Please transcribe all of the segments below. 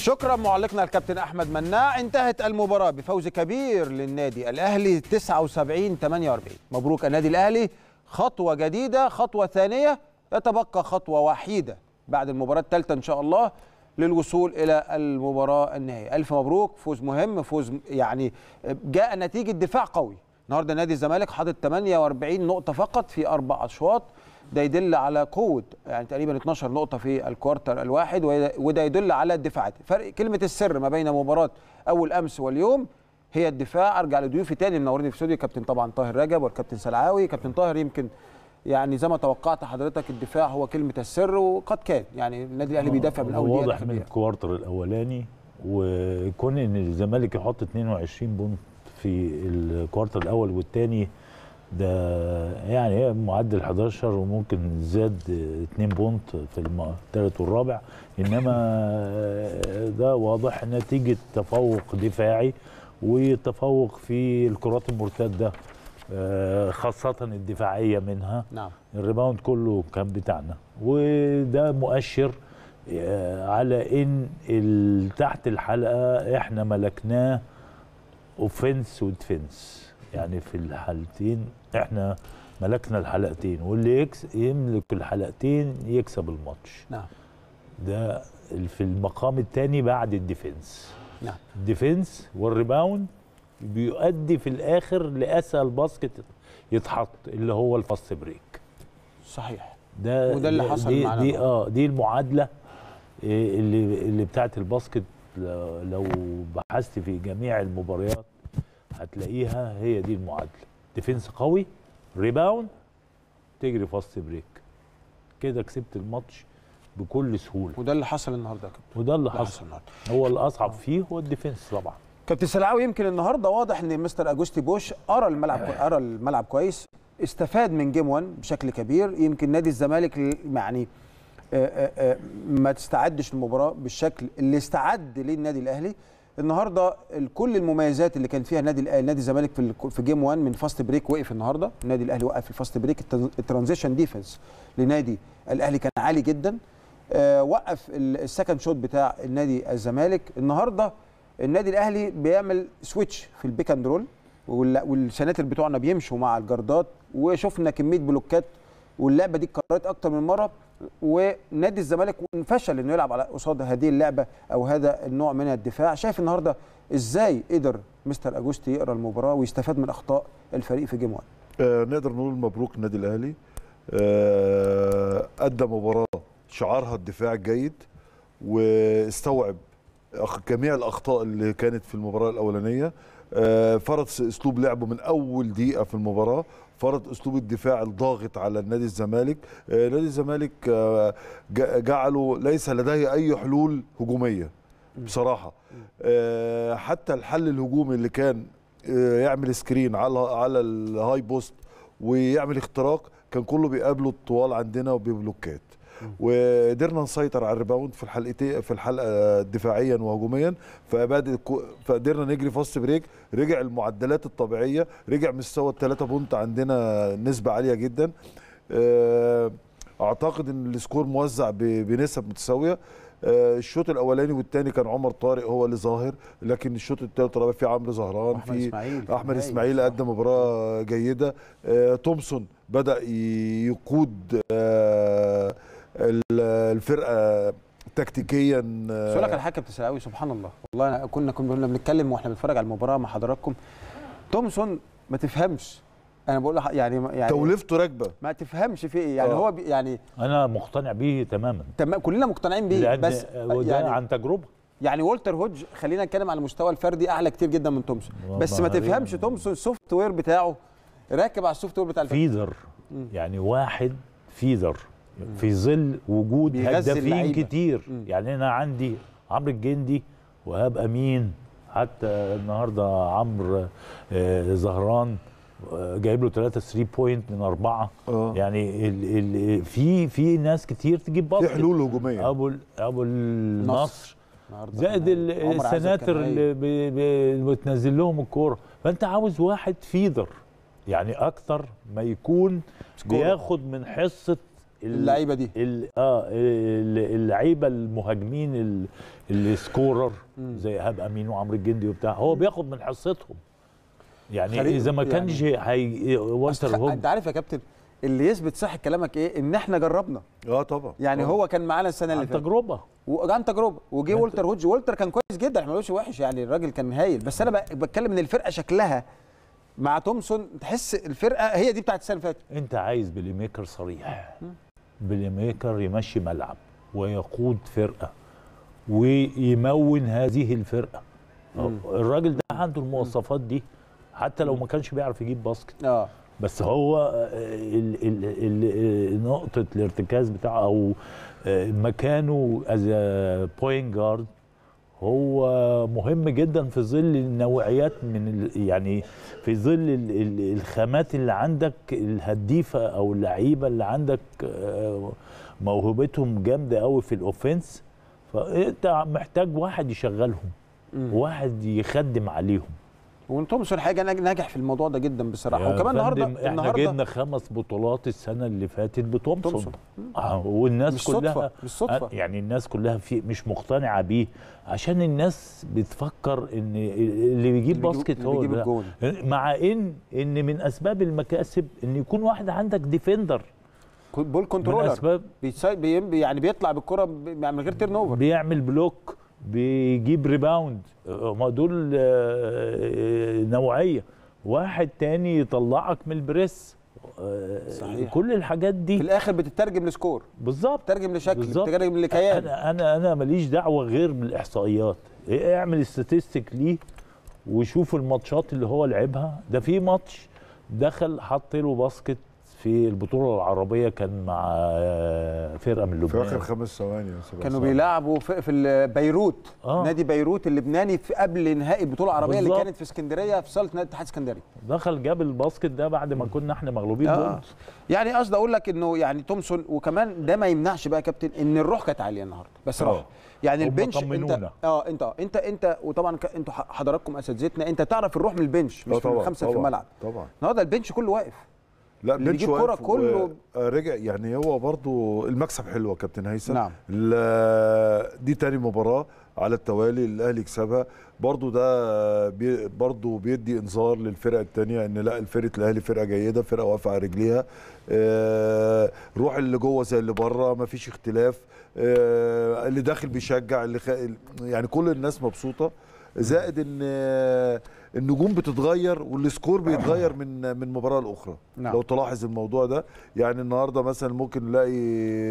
شكرا معلقنا الكابتن احمد مناع انتهت المباراه بفوز كبير للنادي الاهلي 79 48 مبروك النادي الاهلي خطوه جديده خطوه ثانيه يتبقى خطوه وحيده بعد المباراه الثالثه ان شاء الله للوصول الى المباراه النهائيه الف مبروك فوز مهم فوز يعني جاء نتيجه دفاع قوي النهارده نادي الزمالك حاطط 48 نقطه فقط في اربع اشواط ده يدل على قوه يعني تقريبا 12 نقطه في الكوارتر الواحد وده يدل على الدفاعات فرق كلمه السر ما بين مباراه اول امس واليوم هي الدفاع ارجع لضيوفي تاني منورني في استوديو كابتن طبعا طاهر رجب والكابتن سلعاوي كابتن طاهر يمكن يعني زي ما توقعت حضرتك الدفاع هو كلمه السر وقد كان يعني النادي الاهلي بيدافع من اول واضح من الكوارتر الاولاني وكون ان الزمالك يحط 22 بونت في الكوارتر الاول والثاني ده يعني معدل 11 وممكن زاد 2 بونت في الثالث والرابع انما ده واضح نتيجه تفوق دفاعي وتفوق في الكرات المرتده خاصة الدفاعية منها نعم الريباوند كله كان بتاعنا وده مؤشر على ان تحت الحلقة احنا ملكناه اوفنس وديفنس يعني في الحالتين احنا ملكنا الحلقتين واللي يكس يملك الحلقتين يكسب الماتش نعم ده في المقام الثاني بعد الديفنس نعم الديفنس والريباوند بيؤدي في الاخر لاسهل باسكت يتحط اللي هو الفاست بريك صحيح ده وده اللي حصل دي معانا دي اه دي المعادله اللي اللي بتاعت الباسكت لو بحثت في جميع المباريات هتلاقيها هي دي المعادله ديفنس قوي ريباوند تجري فاست بريك كده كسبت الماتش بكل سهوله وده اللي حصل النهارده يا كابتن وده اللي ده حصل النهارده هو الاصعب فيه هو الديفنس طبعا كابتن سلعاوي يمكن النهارده واضح ان مستر اجوستي بوش ارى الملعب ارى الملعب كويس استفاد من جيم 1 بشكل كبير يمكن نادي الزمالك يعني آآ آآ ما تستعدش المباراه بالشكل اللي استعد ليه النادي الاهلي النهارده كل المميزات اللي كان فيها النادي الاهلي نادي الزمالك في في جيم 1 من فاست بريك وقف النهارده النادي الاهلي وقف في الفاست بريك الترانزيشن ديفنس لنادي الاهلي كان عالي جدا وقف السكند شوت بتاع النادي الزمالك النهارده النادي الاهلي بيعمل سويتش في البيك اند رول والسناتر بتوعنا بيمشوا مع الجردات وشفنا كميه بلوكات واللعبه دي اتكررت اكتر من مره ونادي الزمالك فشل انه يلعب على قصاد هذه اللعبه او هذا النوع من الدفاع شايف النهارده ازاي قدر مستر اجوستي يقرا المباراه ويستفاد من اخطاء الفريق في جيم 1 آه نقدر نقول مبروك النادي الاهلي آه ادى مباراه شعارها الدفاع الجيد واستوعب جميع الاخطاء اللي كانت في المباراه الاولانيه آه فرض اسلوب لعبه من اول دقيقه في المباراه فرض اسلوب الدفاع الضاغط على نادي الزمالك آه نادي الزمالك آه جعله ليس لديه اي حلول هجوميه بصراحه حتى الحل الهجومي اللي كان يعمل سكرين على على الهاي بوست ويعمل اختراق كان كله بيقابله الطوال عندنا وببلوكات وقدرنا نسيطر على الريباوند في الحلقتين في الحلقه دفاعيا وهجوميا فبعد فقدرنا نجري فاست بريك رجع المعدلات الطبيعيه رجع مستوى الثلاثه بونت عندنا نسبه عاليه جدا اعتقد ان السكور موزع بنسب متساويه الشوط الاولاني والثاني كان عمر طارق هو اللي ظاهر لكن الشوط الثالث والرابع في عمرو زهران في إسماعيل احمد اسماعيل قدم مباراه جيده تومسون بدا يقود الفرقه تكتيكيا بس لك على حاجه كابتن سلاوي سبحان الله والله أنا كنا كنا بنتكلم واحنا بنتفرج على المباراه مع حضراتكم تومسون ما تفهمش انا بقول يعني يعني توليفته راكبه ما تفهمش في ايه يعني آه. هو بي يعني انا مقتنع بيه تماما تمام كلنا مقتنعين بيه لأن بس وده يعني عن تجربه يعني والتر هودج خلينا نتكلم على المستوى الفردي اعلى كتير جدا من تومسون بس ما تفهمش تومسون السوفت وير بتاعه راكب على السوفت وير بتاع الفريق فيدر يعني واحد فيدر في ظل وجود بيغذي هدافين اللعيبة. كتير مم. يعني انا عندي عمرو الجندي وهاب امين حتى النهارده عمرو آه، زهران آه، جايب له 3 3 بوينت من اربعه آه. يعني ال ال في في ناس كتير تجيب في باسكت حلول هجوميه ابو ال- ابو النصر النهارده زائد كان ال- عمر عزت السناتر كان هايل. اللي ب- ب- بتنزل لهم الكوره فانت عاوز واحد فيدر يعني اكتر ما يكون سكورر. بياخد من حصه ال- اللعيبه دي ال- اه ال- اللعيبه المهاجمين ال- السكورر زي ايهاب امين وعمرو الجندي وبتاع هو بياخد من حصتهم يعني خليل- اذا ما يعني- كانش هي والتر أصل هوج انت عارف يا كابتن اللي يثبت صح كلامك ايه ان احنا جربنا اه طبعا يعني طبعاً. هو كان معانا السنه اللي عن فاتت تجربه وعن تجربه وجه ما أنت- والتر هوج والتر كان كويس جدا احنا ما بنقولش وحش يعني الراجل كان هايل بس انا ب- بتكلم ان الفرقه شكلها مع تومسون تحس الفرقه هي دي بتاعت السنه اللي فاتت انت عايز بلاي ميكر صريح بلاي ميكر يمشي ملعب ويقود فرقه ويمون هذه الفرقه الراجل ده عنده المواصفات دي حتى لو ما كانش بيعرف يجيب باسكت اه بس هو آه، ال ال ال نقطة الارتكاز بتاعه أو آه، مكانه از بوينت جارد هو مهم جدا في ظل النوعيات من ال- يعني في ظل ال- ال- الخامات اللي عندك الهديفة أو اللعيبة اللي عندك آه، موهبتهم جامدة قوي في الأوفنس فأنت محتاج واحد يشغلهم واحد يخدم عليهم وتومسون حاجه ناج- ناجح في الموضوع ده جدا بصراحه يا وكمان النهارده فندم، احنا النهارده جبنا خمس بطولات السنه اللي فاتت بتومسون تومسون. آه والناس مش كلها صدفة، مش صدفة. آه، يعني الناس كلها في مش مقتنعه بيه عشان الناس بتفكر ان اللي بيجيب اللي باسكت بيجيب- هو اللي بيجيب ده. الجون. مع ان ان من اسباب المكاسب ان يكون واحد عندك ديفندر بول من كنترولر اسباب بيتساي- بي- يعني بيطلع بالكره ب- من غير تيرن اوفر بيعمل بلوك بيجيب ريباوند هم دول آه، نوعيه واحد تاني يطلعك من البريس آه، صحيح. كل الحاجات في دي الاخر بتترجم لسكور بالظبط بتترجم لشكل بالظبط. بتترجم لكيان انا انا انا ماليش دعوه غير بالاحصائيات إيه، اعمل استاتستيك ليه وشوف الماتشات اللي هو لعبها ده في ماتش دخل حط له باسكت في البطوله العربيه كان مع آه، فرقه من في اخر لبنان خمس ثواني يا سيباستيان. كانوا بيلعبوا في, في ال- بيروت آه. نادي بيروت اللبناني في قبل نهائي البطوله العربيه اللي بالظبط. كانت في اسكندريه في صاله نادي اتحاد اسكندريه دخل جاب الباسكت ده بعد ما كنا احنا مغلوبين آه. بونت يعني قصدي اقول لك انه يعني تومسون وكمان ده ما يمنعش بقى يا كابتن ان الروح كانت عاليه النهارده بس آه. روح يعني هم البنش انت طمنونا. اه انت اه انت انت وطبعا ك- انتوا ح- حضراتكم اساتذتنا انت تعرف الروح من البنش آه مش من طبعا الخمسه في طبعا الملعب طبعا النهارده البنش كله واقف لا اللي بنش بيجيب كرة واقف كله- و- آه، رجع يعني هو برضو المكسب حلو يا كابتن هيثم نعم. ال- دي تاني مباراة على التوالي الاهلي يكسبها برضو ده بي برضو بيدي انذار للفرقه التانية ان لا الفرقه الاهلي فرقه جيده فرقه واقفه على رجليها آه، روح اللي جوه زي اللي بره مفيش اختلاف آه، اللي داخل بيشجع اللي خ... يعني كل الناس مبسوطه زائد ان آه، النجوم بتتغير والسكور بيتغير من من مباراه لاخرى نعم. لو تلاحظ الموضوع ده يعني النهارده مثلا ممكن نلاقي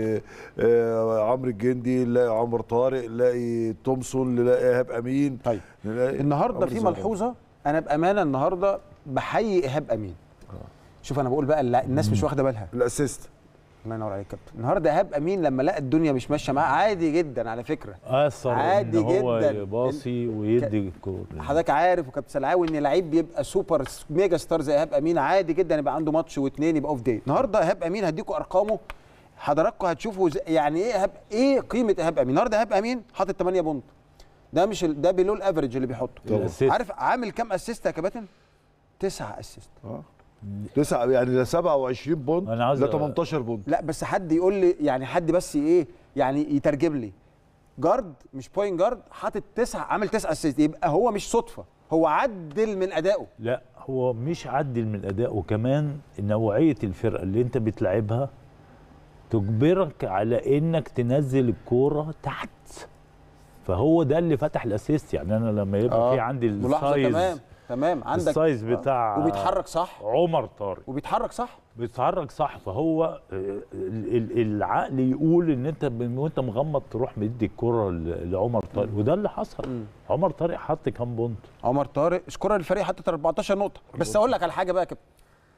آه، عمرو الجندي نلاقي عمر طارق نلاقي تومسون نلاقي ايهاب امين طيب نلاقي النهارده عمرو في زهران. ملحوظه انا بامانه النهارده بحيي ايهاب امين شوف انا بقول بقى الل- الناس مش واخده بالها الاسيست الله ينور عليك يا كابتن النهارده ايهاب امين لما لقى الدنيا مش ماشيه معاه عادي جدا على فكره اثر عادي ان هو جداً. يباصي ويدي الكور حضرتك عارف وكابتن سلعاوي ان لعيب بيبقى سوبر س- ميجا ستار زي ايهاب امين عادي جدا يبقى عنده ماتش واثنين يبقى اوف داي النهارده ايهاب امين هديكوا ارقامه حضراتكم هتشوفوا زي- يعني ايه ايهاب ايه قيمه ايهاب امين النهارده ايهاب امين حاطط 8 بونت ده مش ال- ده بيلو الافريج اللي بيحطه الأسيست. عارف عامل كام اسيست يا كابتن تسعة اسيست اه تسعة يعني ده 27 بونت أنا عاوز ده 18 بونت لا بس حد يقول لي يعني حد بس ايه يعني يترجم لي جارد مش بوينت جارد حاطط تسعة عامل تسعة اسيست يبقى هو مش صدفه هو عدل من ادائه لا هو مش عدل من الاداء وكمان نوعيه الفرقه اللي انت بتلعبها تجبرك على انك تنزل الكوره تحت فهو ده اللي فتح الاسيست يعني انا لما يبقى آه. في عندي ملاحظه السايز تمام تمام عندك السايز آه. بتاع وبيتحرك صح عمر طارق وبيتحرك صح بيتحرك صح فهو آه، ال- ال- العقل يقول ان انت ب- وانت مغمض تروح مدي الكره ل- لعمر طارق وده اللي حصل مم. عمر طارق حط كام بونت عمر طارق اشكرا للفريق حطت 14 نقطه بس اقول لك على حاجه بقى يا كابتن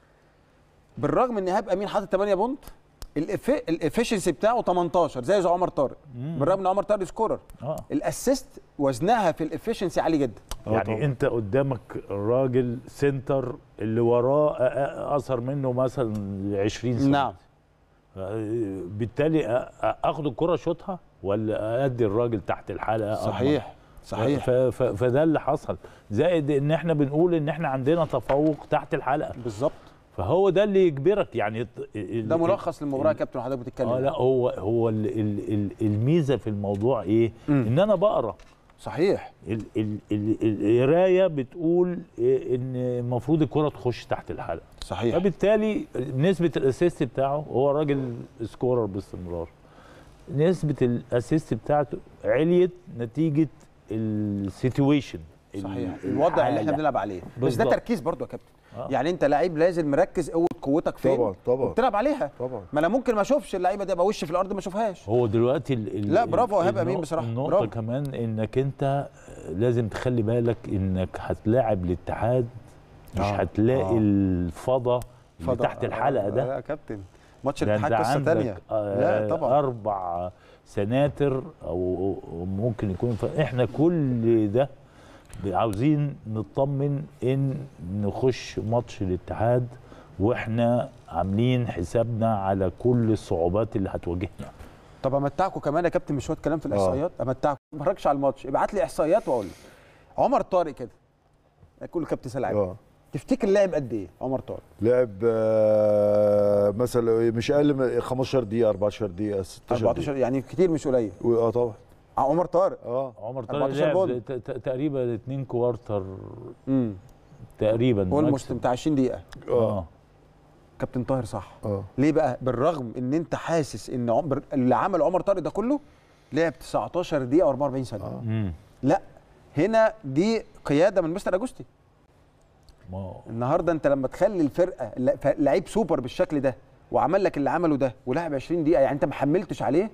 بالرغم ان ايهاب امين حاطط 8 بونت الافشنسي بتاعه 18 زي زي عمر طارق بالرغم ان عمر طارق سكورر اه الاسيست وزنها في الافشنسي عالي جدا آه يعني طبعاً. انت قدامك راجل سنتر اللي وراه أ- أ- اثر منه مثلا 20 سنه نعم آه، بالتالي أ- أ- اخد الكره اشوطها ولا ادي الراجل تحت الحلقه أضمن؟ صحيح صحيح ف- ف- فده اللي حصل زائد ان احنا بنقول ان احنا عندنا تفوق تحت الحلقه بالظبط فهو ده اللي يجبرك يعني الت- ال- ده ال- ملخص للمباراه يا كابتن حضرتك بتتكلم اه لا هو هو ال ال ال الميزه في الموضوع ايه؟ مم. ان انا بقرا صحيح ال- ال- ال- القرايه بتقول إيه ان المفروض الكره تخش تحت الحلقه صحيح فبالتالي نسبه الاسيست بتاعه هو راجل سكورر باستمرار نسبه الاسيست بتاعته عليت نتيجه السيتويشن صحيح الوضع اللي احنا بنلعب عليه بس ده بالظبط. تركيز برضو يا كابتن آه. يعني انت لعيب لازم مركز قوه قوتك فين طبعا طبعا وبتلعب عليها طبعا ما انا ممكن ما اشوفش اللعيبه دي ابقى وش في الارض ما اشوفهاش هو دلوقتي ال ال لا، برافو ال- إيهاب أمين النق- بصراحة، النقطة برافو. كمان انك انت لازم تخلي بالك انك هتلاعب الاتحاد مش آه، هتلاقي آه. الفضا اللي فضل- تحت الحلقة آه، ده لا يا كابتن ماتش ده الاتحاد انت قصه عندك ثانيه آه، لا طبعا اربع سناتر او أو ممكن يكون ف- احنا كل ده عاوزين نطمن ان نخش ماتش الاتحاد واحنا عاملين حسابنا على كل الصعوبات اللي هتواجهنا طب امتعكم كمان يا كابتن مش شويه كلام في آه. الاحصائيات امتعكم ما اتفرجش على الماتش ابعت لي احصائيات واقول لك عمر طارق كده كل كابتن سلعب اه تفتكر لعب قد ايه عمر طارق لعب آه، مثلا مش اقل من 15 دقيقه 14 دقيقه 16 14 يعني كتير مش قليل دقيقة. اه طبعا عمر طارق اه عمر طارق 14 لعب جول. ت- ت- تقريبا اتنين كوارتر امم تقريبا اولموست ماكسيمم. بتاع 20 دقيقه اه كابتن طاهر صح اه ليه بقى بالرغم ان انت حاسس ان عمر اللي عمل عمر طارق ده كله لعب 19 دقيقه و44 ثانيه آه. امم لا هنا دي قياده من مستر اجوستي ما هو- النهارده انت لما تخلي الفرقه لا- ف- لعيب سوبر بالشكل ده وعمل لك اللي عمله ده ولعب 20 دقيقه يعني انت ما حملتش عليه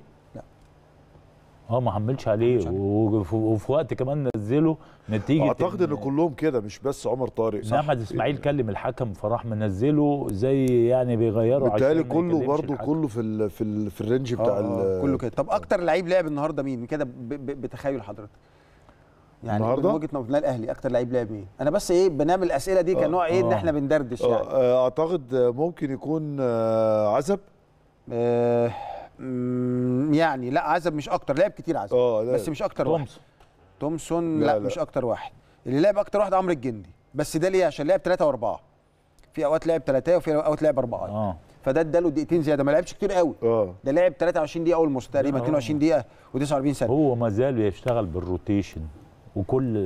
اه ما حملش عليه حملش عليه. وفي, وفي وقت كمان نزله نتيجه اعتقد ان كلهم كده مش بس عمر طارق إن احمد اسماعيل كلم الحكم فراح منزله زي يعني بيغيره بالتالي عشان ما كله يكلمش برضه الحكم. كله في ال في ال في الرينج بتاع آه، آه، ال- كله كده طب اكتر لعيب لعب النهارده مين كده ب- ب- بتخيل حضرتك يعني النهاردة؟ من وجهه نظر الاهلي اكتر لعيب لعب مين انا بس ايه بنعمل الاسئله دي آه، كنوع ايه ان آه. احنا بندردش يعني اه آه، اعتقد ممكن يكون آه، عزب آه مم، يعني لا عزب مش اكتر لعب كتير عزب اه لا. بس مش اكتر واحد تومسون تومسون لا، لا, لا. مش اكتر واحد اللي لعب اكتر واحد عمرو الجندي بس ده ليه عشان لعب ثلاثة واربعة في اوقات لعب ثلاثة وفي اوقات لعب اربعة اه فده اداله دقيقتين زيادة ما لعبش كتير قوي اه ده لعب 23 دقيقة اول موسم تقريبا لا، هو- 22 دقيقة و49 ثانية هو ما زال بيشتغل بالروتيشن وكل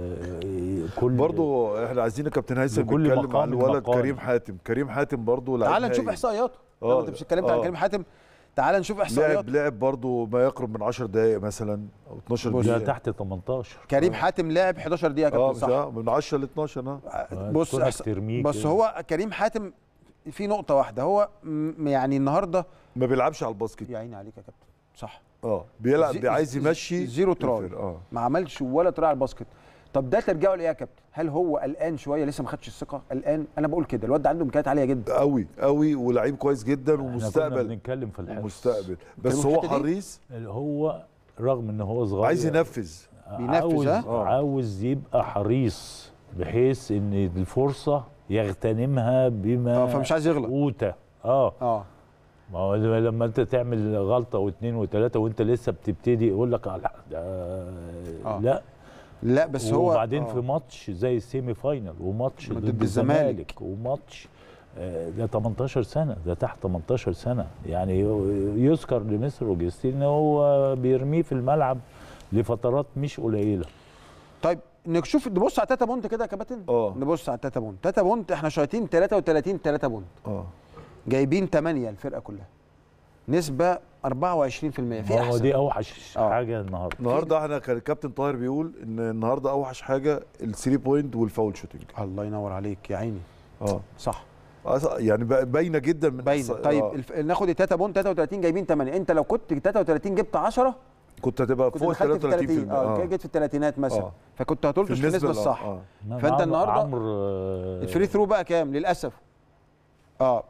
آه، كل برضه احنا عايزين يا كابتن هيثم لكل نتكلم مقام عن الولد مقام. كريم حاتم كريم حاتم برضه لعيب تعال نشوف هايل. احصائياته آه، لو انت مش اتكلمت عن آه. كريم حاتم تعال نشوف احصائياته لعب لعب برضه ما يقرب من 10 دقائق مثلا او 12 بص، ده دقيقه تحت 18 كريم حاتم لعب 11 دقيقة اه كابتن مش صح آه، من 10 ل 12 اه آه، بص كونك أحس- ترميه بس كده. هو كريم حاتم في نقطة واحدة هو م- يعني النهارده ما بيلعبش على الباسكت يا عيني عليك يا كابتن صح اه بيلعب زي- عايز زي- يمشي زيرو تراي. الفرقة. اه ما عملش ولا طلع على الباسكت طب ده ترجعه لايه يا كابتن هل هو قلقان شويه لسه ما خدش الثقه قلقان انا بقول كده الواد ده عنده امكانيات عاليه جدا قوي قوي ولعيب كويس جدا احنا كنا ومستقبل بنتكلم في الحفظ ومستقبل بس في هو الحتة دي؟ حريص هو رغم ان هو صغير عايز ينفذ بينفذ، عاوز ها؟ آه. عاوز يبقى حريص بحيث ان الفرصه يغتنمها بما اه فمش عايز يغلط اوتى اه اه ما هو لما انت تعمل غلطه واثنين وثلاثه وانت لسه بتبتدي يقول لك على ده آه. لا لا بس هو وبعدين آه. في ماتش زي السيمي فاينل وماتش ضد ضد الزمالك. الزمالك وماتش آه، ده 18 سنه ده تحت 18 سنه يعني يذكر لمصر اوجستين ان هو بيرميه في الملعب لفترات مش قليله طيب نشوف نبص على تاتا بونت كده يا كابتن اه. نبص على تاتا بونت تاتا بونت احنا شايطين 33 3 بونت اه جايبين 8 الفرقه كلها نسبه 24% في هو احسن دي اوحش آه. حاجه النهارده النهارده احنا كان الكابتن طاهر بيقول ان النهارده اوحش حاجه الثري بوينت والفاول شوتنج الله ينور عليك يا عيني اه صح أص- يعني بقى- باينه جدا من باينه الص- طيب آه. الف... ناخد التاتا بونت 33 جايبين 8 انت لو كنت 33 جبت 10 كنت هتبقى كنت فوق دخلت في 33 30 اه جيت في الثلاثينات مثلا آه. فكنت هتلطش في النسبه اللي- الصح آه. فأنت عمرو- النهاردة عمرو آه، الفري ثرو بقى كام للاسف اه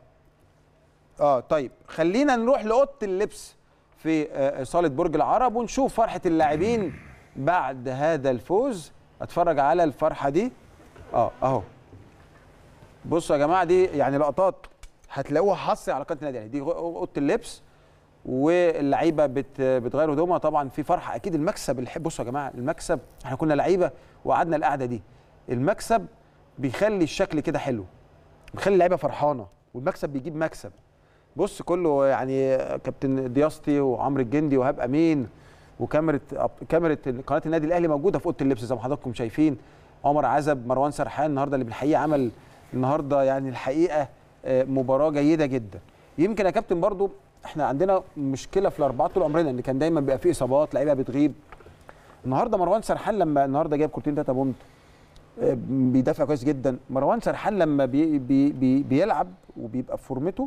اه طيب خلينا نروح لاوضه اللبس في آه، صاله برج العرب ونشوف فرحه اللاعبين بعد هذا الفوز اتفرج على الفرحه دي اه اهو بصوا يا جماعه دي يعني لقطات هتلاقوها حصري على قناه النادي الاهلي دي اوضه اللبس واللعيبه بت بتغير هدومها طبعا في فرحه اكيد المكسب الحب بصوا يا جماعه المكسب احنا كنا لعيبه وقعدنا القعده دي المكسب بيخلي الشكل كده حلو مخلي اللعيبه فرحانه والمكسب بيجيب مكسب بص كله يعني كابتن دياستي وعمرو الجندي وهاب امين وكاميرا كاميرا قناه النادي الاهلي موجوده في اوضه اللبس زي ما حضراتكم شايفين عمر عزب مروان سرحان النهارده اللي بالحقيقه عمل النهارده يعني الحقيقه آه، مباراه جيده جدا يمكن يا كابتن برضو احنا عندنا مشكله في الاربعات طول عمرنا ان كان دايما بيبقى فيه اصابات لعيبه بتغيب النهارده مروان سرحان لما النهارده جايب كورتين تلاته بونت آه، بيدافع كويس جدا مروان سرحان لما بي بي بي بيلعب وبيبقى في فورمته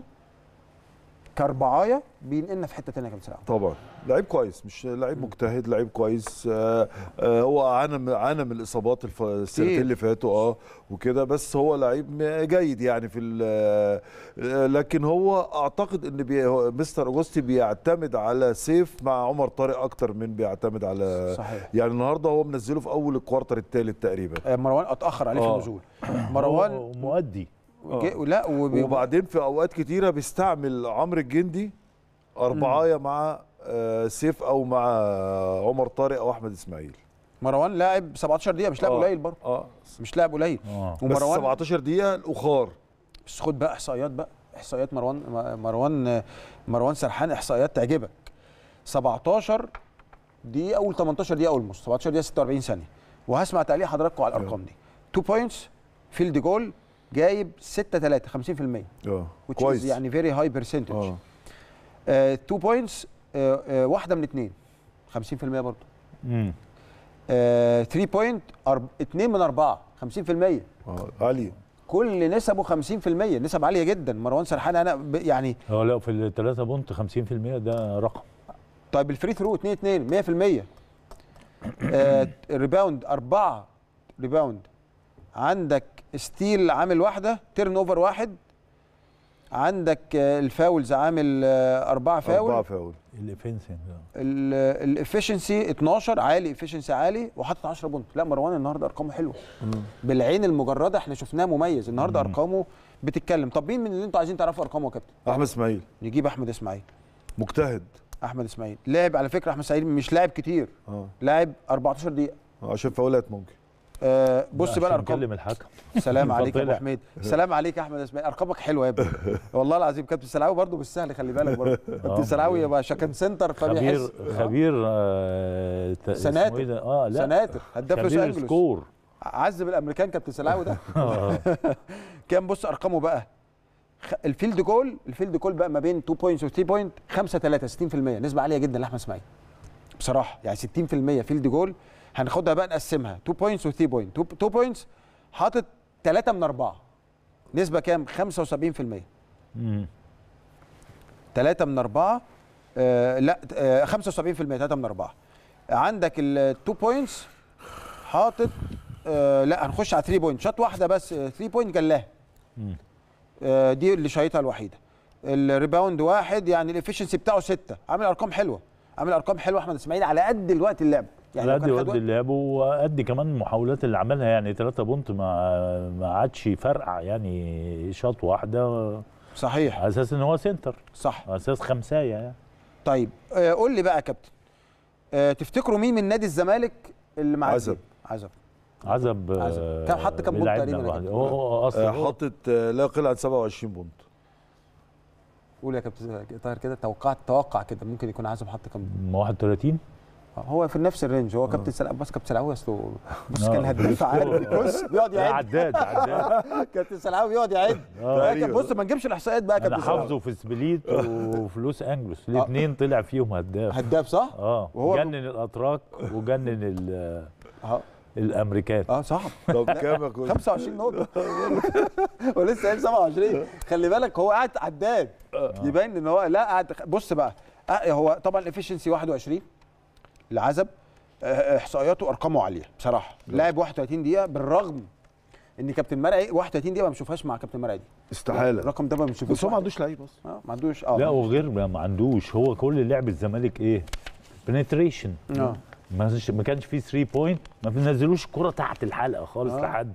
كاربعايه بينقلنا في حته ثانيه يا كابتن سلام طبعا لعيب كويس مش لعيب مجتهد لعيب كويس آه آه هو عانى من- عانى من الاصابات الف- السنتين اللي فاتوا اه وكده بس هو لعيب م- جيد يعني في ال- آه، لكن هو اعتقد ان بي هو مستر اوجوستي بيعتمد على سيف مع عمر طارق اكتر من بيعتمد على صحيح يعني النهارده هو منزله في اول الكوارتر الثالث تقريبا آه، مروان اتاخر عليه في آه. النزول مروان هو مؤدي جه- لا وبي- وبعدين في اوقات كتيره بيستعمل عمرو الجندي اربعايه مع آه، سيف او مع عمر طارق او احمد اسماعيل مروان لاعب 17 دقيقه مش لاعب آه. قليل برضه اه مش لاعب قليل اه بس ومروان 17 دقيقه الاخار بس خد بقى احصائيات بقى احصائيات مروان مروان مروان سرحان احصائيات تعجبك 17 دقيقه اول 18 دقيقه اولموست 17 دقيقه 46 ثانيه وهسمع تعليق حضراتكم على الارقام دي 2 بوينتس فيلد جول جايب 6 3 50% اه which كويس is يعني فيري هاي برسنتج اه 2 بوينتس واحده من اثنين 50% برضه مم. 3 بوينت 2 من 4 50% اه علي كل نسبه 50% نسب عاليه جدا مروان سرحان انا ب- يعني هو لا في الثلاثة بونت 50% ده رقم طيب الفري ثرو 2 2 100% آه ريباوند 4 ريباوند عندك ستيل عامل واحده تيرن اوفر واحد عندك آه الفاولز عامل آه أربعة فاول اربعه فاول الافنسنج الافشنسي 12 عالي افشنسي عالي وحاطط 10 بونت لا مروان النهارده ارقامه حلوه بالعين المجرده احنا شفناه مميز النهارده مم. ارقامه بتتكلم طب مين من اللي انتوا عايزين تعرفوا ارقامه يا كابتن احمد اسماعيل نجيب احمد اسماعيل مجتهد احمد اسماعيل لعب على فكره احمد اسماعيل مش لاعب كتير اه لاعب 14 دقيقه عشان فاولات ممكن آه بص بقى الارقام نكلم الحكم سلام عليك يا ابو طلع. حميد سلام عليك يا احمد اسماعيل ارقامك حلوه يا ابني والله العظيم كابتن سلعاوي برضه مش سهل خلي بالك برضه كابتن سلعاوي يبقى كان سنتر خبير فبيحس خبير آه ت- اسمه سناتر. إيه ده؟ اه لا سناتر هداف لوس خبير انجلوس سكور عذب الامريكان كابتن سلعاوي ده آه. كام بص ارقامه بقى خ- الفيلد جول الفيلد جول بقى ما بين 2 بوينتس و 3 بوينت 5 3 60% نسبه عاليه جدا لاحمد اسماعيل بصراحه يعني 60% فيلد جول هناخدها بقى نقسمها 2 بوينتس و 3 بوينت 2 بوينتس حاطط 3 من 4 نسبه كام 75% مم. 3 من 4 آه لا آه 75% 3 من 4 عندك ال 2 بوينتس حاطط آه لا هنخش على 3 بوينت شوت واحده بس 3 بوينت جلاها مم. آه، دي اللي شايطها الوحيده الريباوند واحد يعني الافشنسي بتاعه ستة عامل ارقام حلوه عامل ارقام حلوه احمد اسماعيل على قد الوقت اللعب يعني على لو قد كان خد قد وقت- اللعب وقد كمان المحاولات اللي عملها يعني ثلاثة بونت ما ما عادش فرقع يعني شاط واحده صحيح على اساس ان هو سنتر صح على اساس خمسايه يعني طيب آه، قول لي بقى يا كابتن آه، تفتكروا مين من نادي الزمالك اللي معاه عزب. عزب عزب عزب. آه، كم حط كم بونت بيلعبنا تقريباً يا لوحده. كابتن؟ هو هو اصلا آه هو- حاطط آه، لا يقل عن 27 بونت قول يا كابتن طاهر كده توقعت توقع كده ممكن يكون عزب حط كم 31 آه، هو في نفس الرينج هو كابتن سلام بس كابتن سلعوي اصله بص آه. كان هداف عارف بص بيقعد لا، يعد عداد عداد كابتن سلعوي بيقعد يعد آه. لكن بص ما نجيبش الاحصائيات بقى يا انا كابتن سلعوي حافظه في سبليت وفي لوس انجلوس الاثنين طلع فيهم هداف هداف صح؟ اه وهو- جنن الاتراك وجنن ال- اه الامريكان اه صح طب كام يا كوتش؟ 25 نقطة ولسه قايل 27 خلي بالك هو قاعد عداد يبين ان هو لا قاعد بص بقى آه، هو طبعا الافشنسي 21 العزب آه، احصائياته ارقامه عاليه بصراحه لاعب 31 دقيقه بالرغم ان كابتن مرعي 31 دقيقه ما بنشوفهاش مع كابتن مرعي دي استحاله الرقم ده ما بنشوفوش بس هو ما مع- عندوش لعيب اصلا اه ما عندوش اه لا وغير ما ما عندوش هو كل لعب الزمالك ايه بنتريشن اه ما ما كانش فيه 3 بوينت ما بنزلوش كرة تحت الحلقه خالص آه. لحد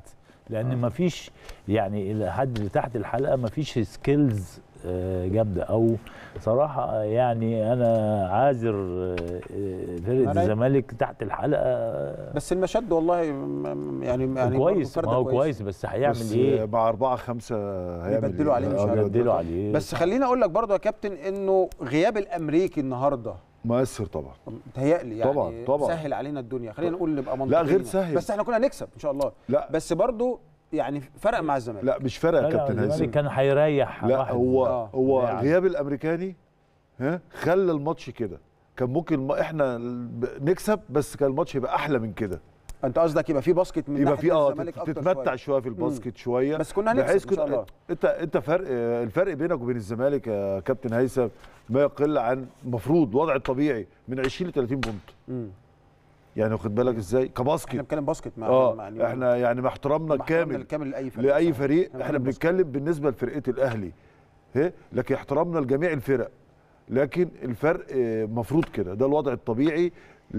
لان ما فيش يعني الى حد اللي تحت الحلقه ما فيش سكيلز جامده او صراحه يعني انا عاذر آه، آه، فرقه أنا- الزمالك تحت الحلقه بس المشد والله م- يعني يعني كويس برضه ما هو فردة كويس بس هيعمل بس ايه مع أربعة خمسة هيعمل يبدلوا عليه مش آه، هيبدلوا. يبدلوا عليه بس خليني اقول لك برضه يا كابتن انه غياب الامريكي النهارده مؤثر طبعا متهيألي يعني طبعا- طبعا. سهل علينا الدنيا خلينا نقول نبقى لا، منطقيين غير يعني. سهل. بس احنا كنا هنكسب ان شاء الله لا بس برضه يعني فرق مع الزمالك لا مش فارق لا، يا لا، كابتن الزمالك هيثم كان هيريح لا واحد. هو آه. هو يعني. غياب الامريكاني ها خلى الماتش كده كان ممكن ما احنا ب- نكسب بس كان الماتش يبقى احلى من كده انت قصدك يبقى في باسكت من يبقى ناحية في اه الزمالك أكتر تتمتع شوية. شويه في الباسكت شويه بس كنا هنكسب بحيث إن شاء كنت- الله. انت انت فرق الفرق بينك وبين الزمالك يا كابتن هيثم ما يقل عن المفروض وضع الطبيعي من 20 ل 30 بونت مم. يعني واخد بالك ازاي احنا كباسكت بنتكلم باسكت مع اه يعني احنا يعني مع احترامنا مع احترامنا الكامل الكامل لاي فريق لاي صح. فريق إحنا احنا بنتكلم بنتكلم بالنسبه لفرقه الاهلي ها لكن احترامنا لجميع الفرق لكن الفرق آه، مفروض كده ده الوضع الطبيعي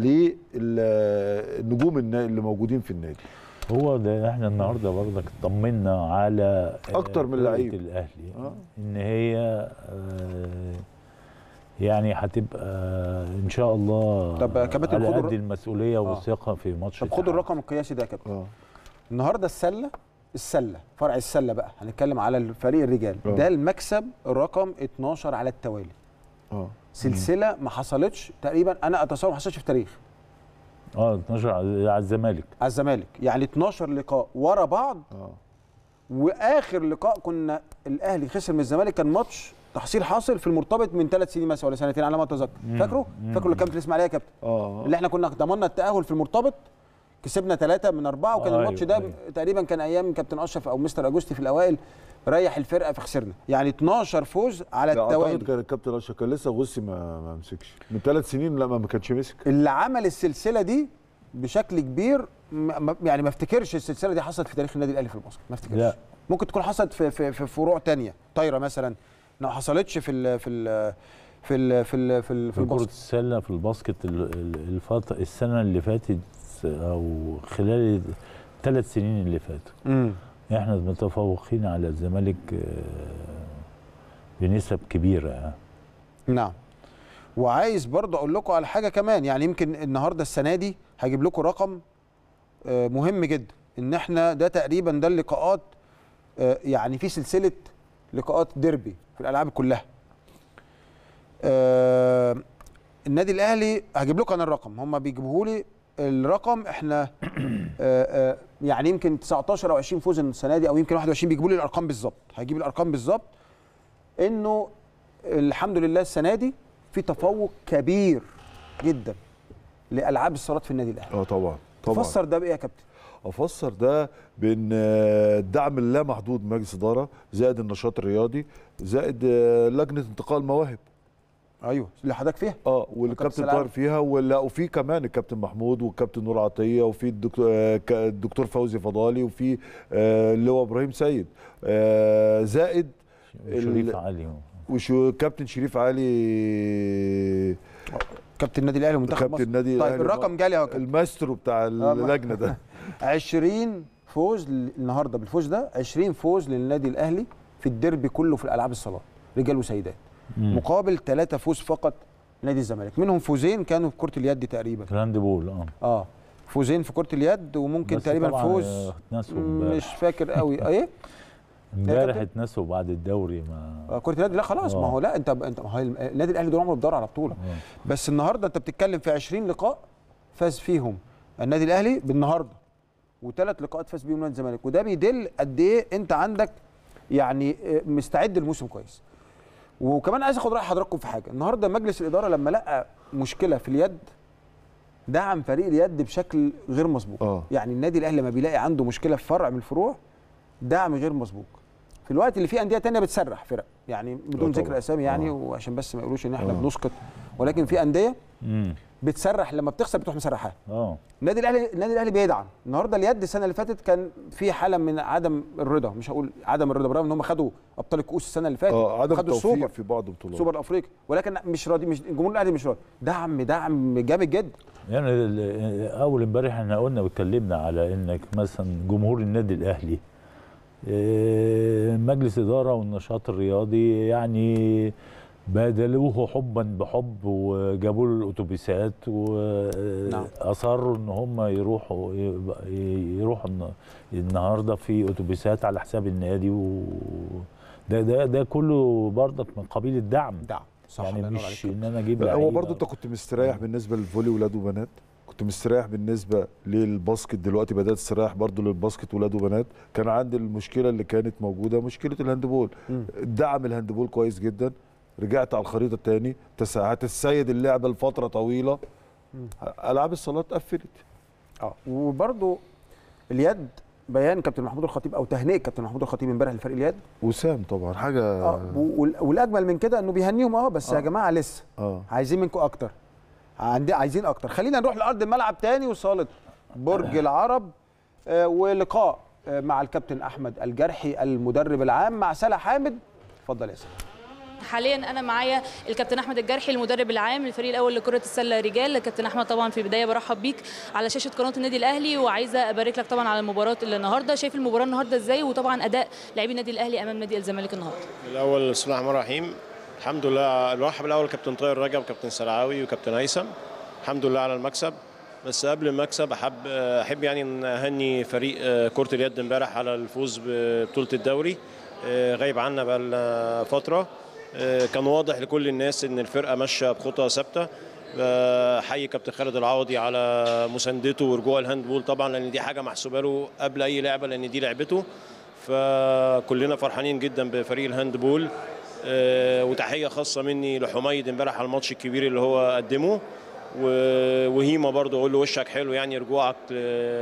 للنجوم اللي موجودين في النادي هو ده احنا النهارده برضك اطمنا على آه، أكتر من فرقة لعيب. الاهلي آه. ان هي آه، يعني هتبقى ان شاء الله طب يا كابتن على خدوا قد الر- المسؤوليه والثقه في ماتش طب خدوا الاتحاد. الرقم القياسي ده يا كابتن اه النهارده السله السله فرع السله بقى هنتكلم على الفريق الرجال آه. ده المكسب رقم 12 على التوالي اه سلسله ما حصلتش تقريبا انا اتصور ما حصلتش في التاريخ اه 12 على على الزمالك على الزمالك يعني 12 لقاء ورا بعض اه واخر لقاء كنا الاهلي خسر من الزمالك كان ماتش تحصيل حاصل في المرتبط من ثلاث سنين مثلا ولا سنتين على ما اتذكر فاكره فاكره اللي كان في الاسماعيليه يا كابتن اه اللي احنا كنا ضمننا التاهل في المرتبط كسبنا ثلاثة من أربعة وكان أيوة، الماتش ده أيوة. تقريبا كان أيام كابتن أشرف أو مستر أجوستي في الأوائل ريح الفرقة فخسرنا يعني 12 فوز على لا اعتقد التوالي كان الكابتن اشرف كان لسه غصي ما ما مسكش من ثلاث سنين لا ما ما كانش مسك اللي عمل السلسلة دي بشكل كبير م- م- يعني ما افتكرش السلسلة دي حصلت في تاريخ النادي الأهلي في الباسكت ما افتكرش لا. ممكن تكون حصلت في في, في فروع تانية طايرة مثلا ما حصلتش في ال في ال في ال في ال في, ال في في كرة الباسكت السلة في الباسكت ال- ال- الفترة السنة اللي فاتت أو خلال الثلاث سنين اللي فاتوا امم احنا متفوقين على الزمالك آه، بنسب كبيرة يعني. نعم وعايز برضه اقول لكم على حاجه كمان يعني يمكن النهارده السنه دي هجيب لكم رقم آه، مهم جدا ان احنا ده تقريبا ده اللقاءات آه، يعني في سلسله لقاءات ديربي في الالعاب كلها آه، النادي الاهلي هجيب لكم انا الرقم هم بيجيبوه لي الرقم احنا آه، آه، يعني يمكن 19 او 20 فوز السنه دي او يمكن 21 بيجيبوا لي الارقام بالظبط هجيب الارقام بالظبط انه الحمد لله السنه دي في تفوق كبير جدا لالعاب الصالات في النادي الاهلي اه طبعا طبعا فسر ده بايه يا كابتن افسر ده بان آه، الدعم اللامحدود من مجلس اداره زائد النشاط الرياضي زائد آه، لجنه انتقال مواهب ايوه اللي حضرتك فيها اه والكابتن سلام. طاهر فيها ولا وفي كمان الكابتن محمود والكابتن نور عطيه وفي الدكتور آه، ك- الدكتور فوزي فضالي وفي آه، اللي هو ابراهيم سيد آه، زائد شريف ال- علي وشو كابتن شريف علي كابتن النادي الاهلي ومنتخب كابتن مصر النادي طيب الأهلي الرقم جالي اهو يا كابتن الماسترو بتاع اللجنه ده 20 فوز ل- النهارده بالفوز ده 20 فوز للنادي الاهلي في الديربي كله في الالعاب الصالات رجال وسيدات مم. مقابل ثلاثة فوز فقط نادي الزمالك منهم فوزين كانوا في كرة اليد تقريبا جراند بول اه اه فوزين في كرة اليد وممكن بس تقريبا طبعاً، فوز آه، اتنسوا مش امبارح فاكر قوي ايه امبارح كابتن؟ اتنسوا بعد الدوري ما آه، كرة اليد لا خلاص ما آه. هو لا انت انت ما هو النادي الاهلي دول عمره بيدور على بطولة آه. بس النهارده انت بتتكلم في 20 لقاء فاز فيهم النادي الاهلي بالنهارده وثلاث لقاءات فاز بيهم نادي الزمالك وده بيدل قد ايه انت عندك يعني آه، مستعد الموسم كويس وكمان عايز اخد راي حضراتكم في حاجه النهارده مجلس الاداره لما لقى مشكله في اليد دعم فريق اليد بشكل غير مسبوق اه يعني النادي الاهلي لما بيلاقي عنده مشكله في فرع من الفروع دعم غير مسبوق في الوقت اللي فيه انديه تانية بتسرح فرق يعني بدون آه طبعاً. ذكر اسامي يعني آه. وعشان بس ما يقولوش ان احنا آه. بنسقط ولكن في انديه مم. بتسرح لما بتخسر بتروح مسرحها اه النادي الاهلي النادي الاهلي بيدعم النهارده اليد السنه اللي فاتت كان في حاله من عدم الرضا مش هقول عدم الرضا برغم ان هم خدوا ابطال الكؤوس السنه اللي فاتت اه عدم خدوا التوفيق السوبر في بعض البطولات سوبر الافريقي ولكن مش راضي مش الجمهور الاهلي مش راضي دعم دعم جامد جدا يعني ال- اول امبارح احنا قلنا واتكلمنا على انك مثلا جمهور النادي الاهلي إيه، مجلس اداره والنشاط الرياضي يعني بادلوه حبا بحب وجابوا له الاتوبيسات نعم. واصروا ان هم يروحوا يروحوا الن- النهارده في اتوبيسات على حساب النادي و ده ده ده كله برضك من قبيل الدعم دعم صح يعني الله ينور مش عليك. ان انا اجيب لا، هو لعيبة. برضو انت كنت مستريح بالنسبه للفولي ولاد وبنات كنت مستريح بالنسبه للباسكت دلوقتي بدات تستريح برضو للباسكت ولاد وبنات كان عندي المشكله اللي كانت موجوده مشكله الهاندبول مم. دعم الهاندبول كويس جدا رجعت على الخريطه تاني تس- هتسيد اللعبه لفتره طويله العاب الصالات قفلت اه وبرده اليد بيان كابتن محمود الخطيب او تهنئه كابتن محمود الخطيب امبارح لفريق اليد وسام طبعا حاجه اه وال- والاجمل من كده انه بيهنيهم اه بس يا آه. جماعه لسه اه عايزين منكم اكتر عندي عايزين اكتر خلينا نروح لارض الملعب تاني وصاله برج العرب آه ولقاء آه مع الكابتن احمد الجرحي المدرب العام مع سلا حامد اتفضل يا سلا حاليا انا معايا الكابتن احمد الجرحي المدرب العام للفريق الاول لكره السله رجال كابتن احمد طبعا في البدايه برحب بيك على شاشه قناه النادي الاهلي وعايزه ابارك لك طبعا على المباراه اللي النهارده شايف المباراه النهارده ازاي وطبعا اداء لاعبي النادي الاهلي امام نادي الزمالك النهارده الاول بسم الله الرحمن الرحيم الحمد لله الواحد الاول كابتن طاهر رجب وكابتن سرعاوي وكابتن هيثم الحمد لله على المكسب بس قبل المكسب احب احب يعني ان اهني فريق آه، كره اليد امبارح على الفوز ببطوله الدوري آه، غايب عنا بقى فتره آه، كان واضح لكل الناس ان الفرقه ماشيه بخطى ثابته حي كابتن خالد العوضي على مساندته ورجوع الهاندبول طبعا لان دي حاجه محسوبه له قبل اي لعبه لان دي لعبته فكلنا فرحانين جدا بفريق الهاندبول آه، وتحيه خاصه مني لحميد امبارح على الماتش الكبير اللي هو قدمه و- وهيما برضه اقول له وشك حلو يعني رجوعك ل-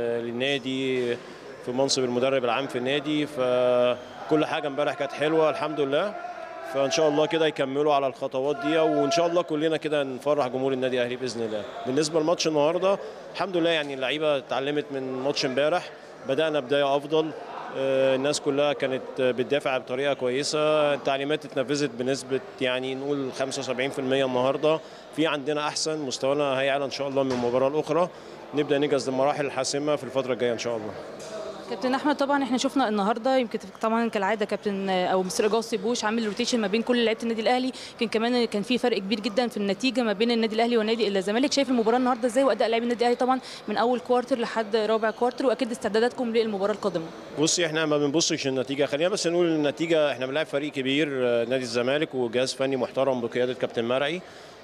للنادي في منصب المدرب العام في النادي فكل حاجه امبارح كانت حلوه الحمد لله فان شاء الله كده يكملوا على الخطوات دي وان شاء الله كلنا كده نفرح جمهور النادي الاهلي باذن الله بالنسبه لماتش النهارده الحمد لله يعني اللعيبه اتعلمت من ماتش امبارح بدانا بدايه افضل آه، الناس كلها كانت آه، بتدافع بطريقه كويسه التعليمات اتنفذت بنسبه يعني نقول 75% النهارده في عندنا احسن مستوانا هيعلى ان شاء الله من المباراه الاخرى نبدا نجهز للمراحل الحاسمه في الفتره الجايه ان شاء الله كابتن احمد طبعا احنا شفنا النهارده يمكن طبعا كالعاده كابتن او مستر جوسي بوش عامل روتيشن ما بين كل لعيبه النادي الاهلي يمكن كمان كان في فرق كبير جدا في النتيجه ما بين النادي الاهلي ونادي الزمالك شايف المباراه النهارده ازاي واداء لاعبي النادي الاهلي طبعا من اول كوارتر لحد رابع كوارتر واكيد استعداداتكم للمباراه القادمه بصي احنا ما بنبصش النتيجه خلينا بس نقول النتيجه احنا بنلعب فريق كبير آه، نادي الزمالك وجهاز فني محترم بقياده كابتن مرعي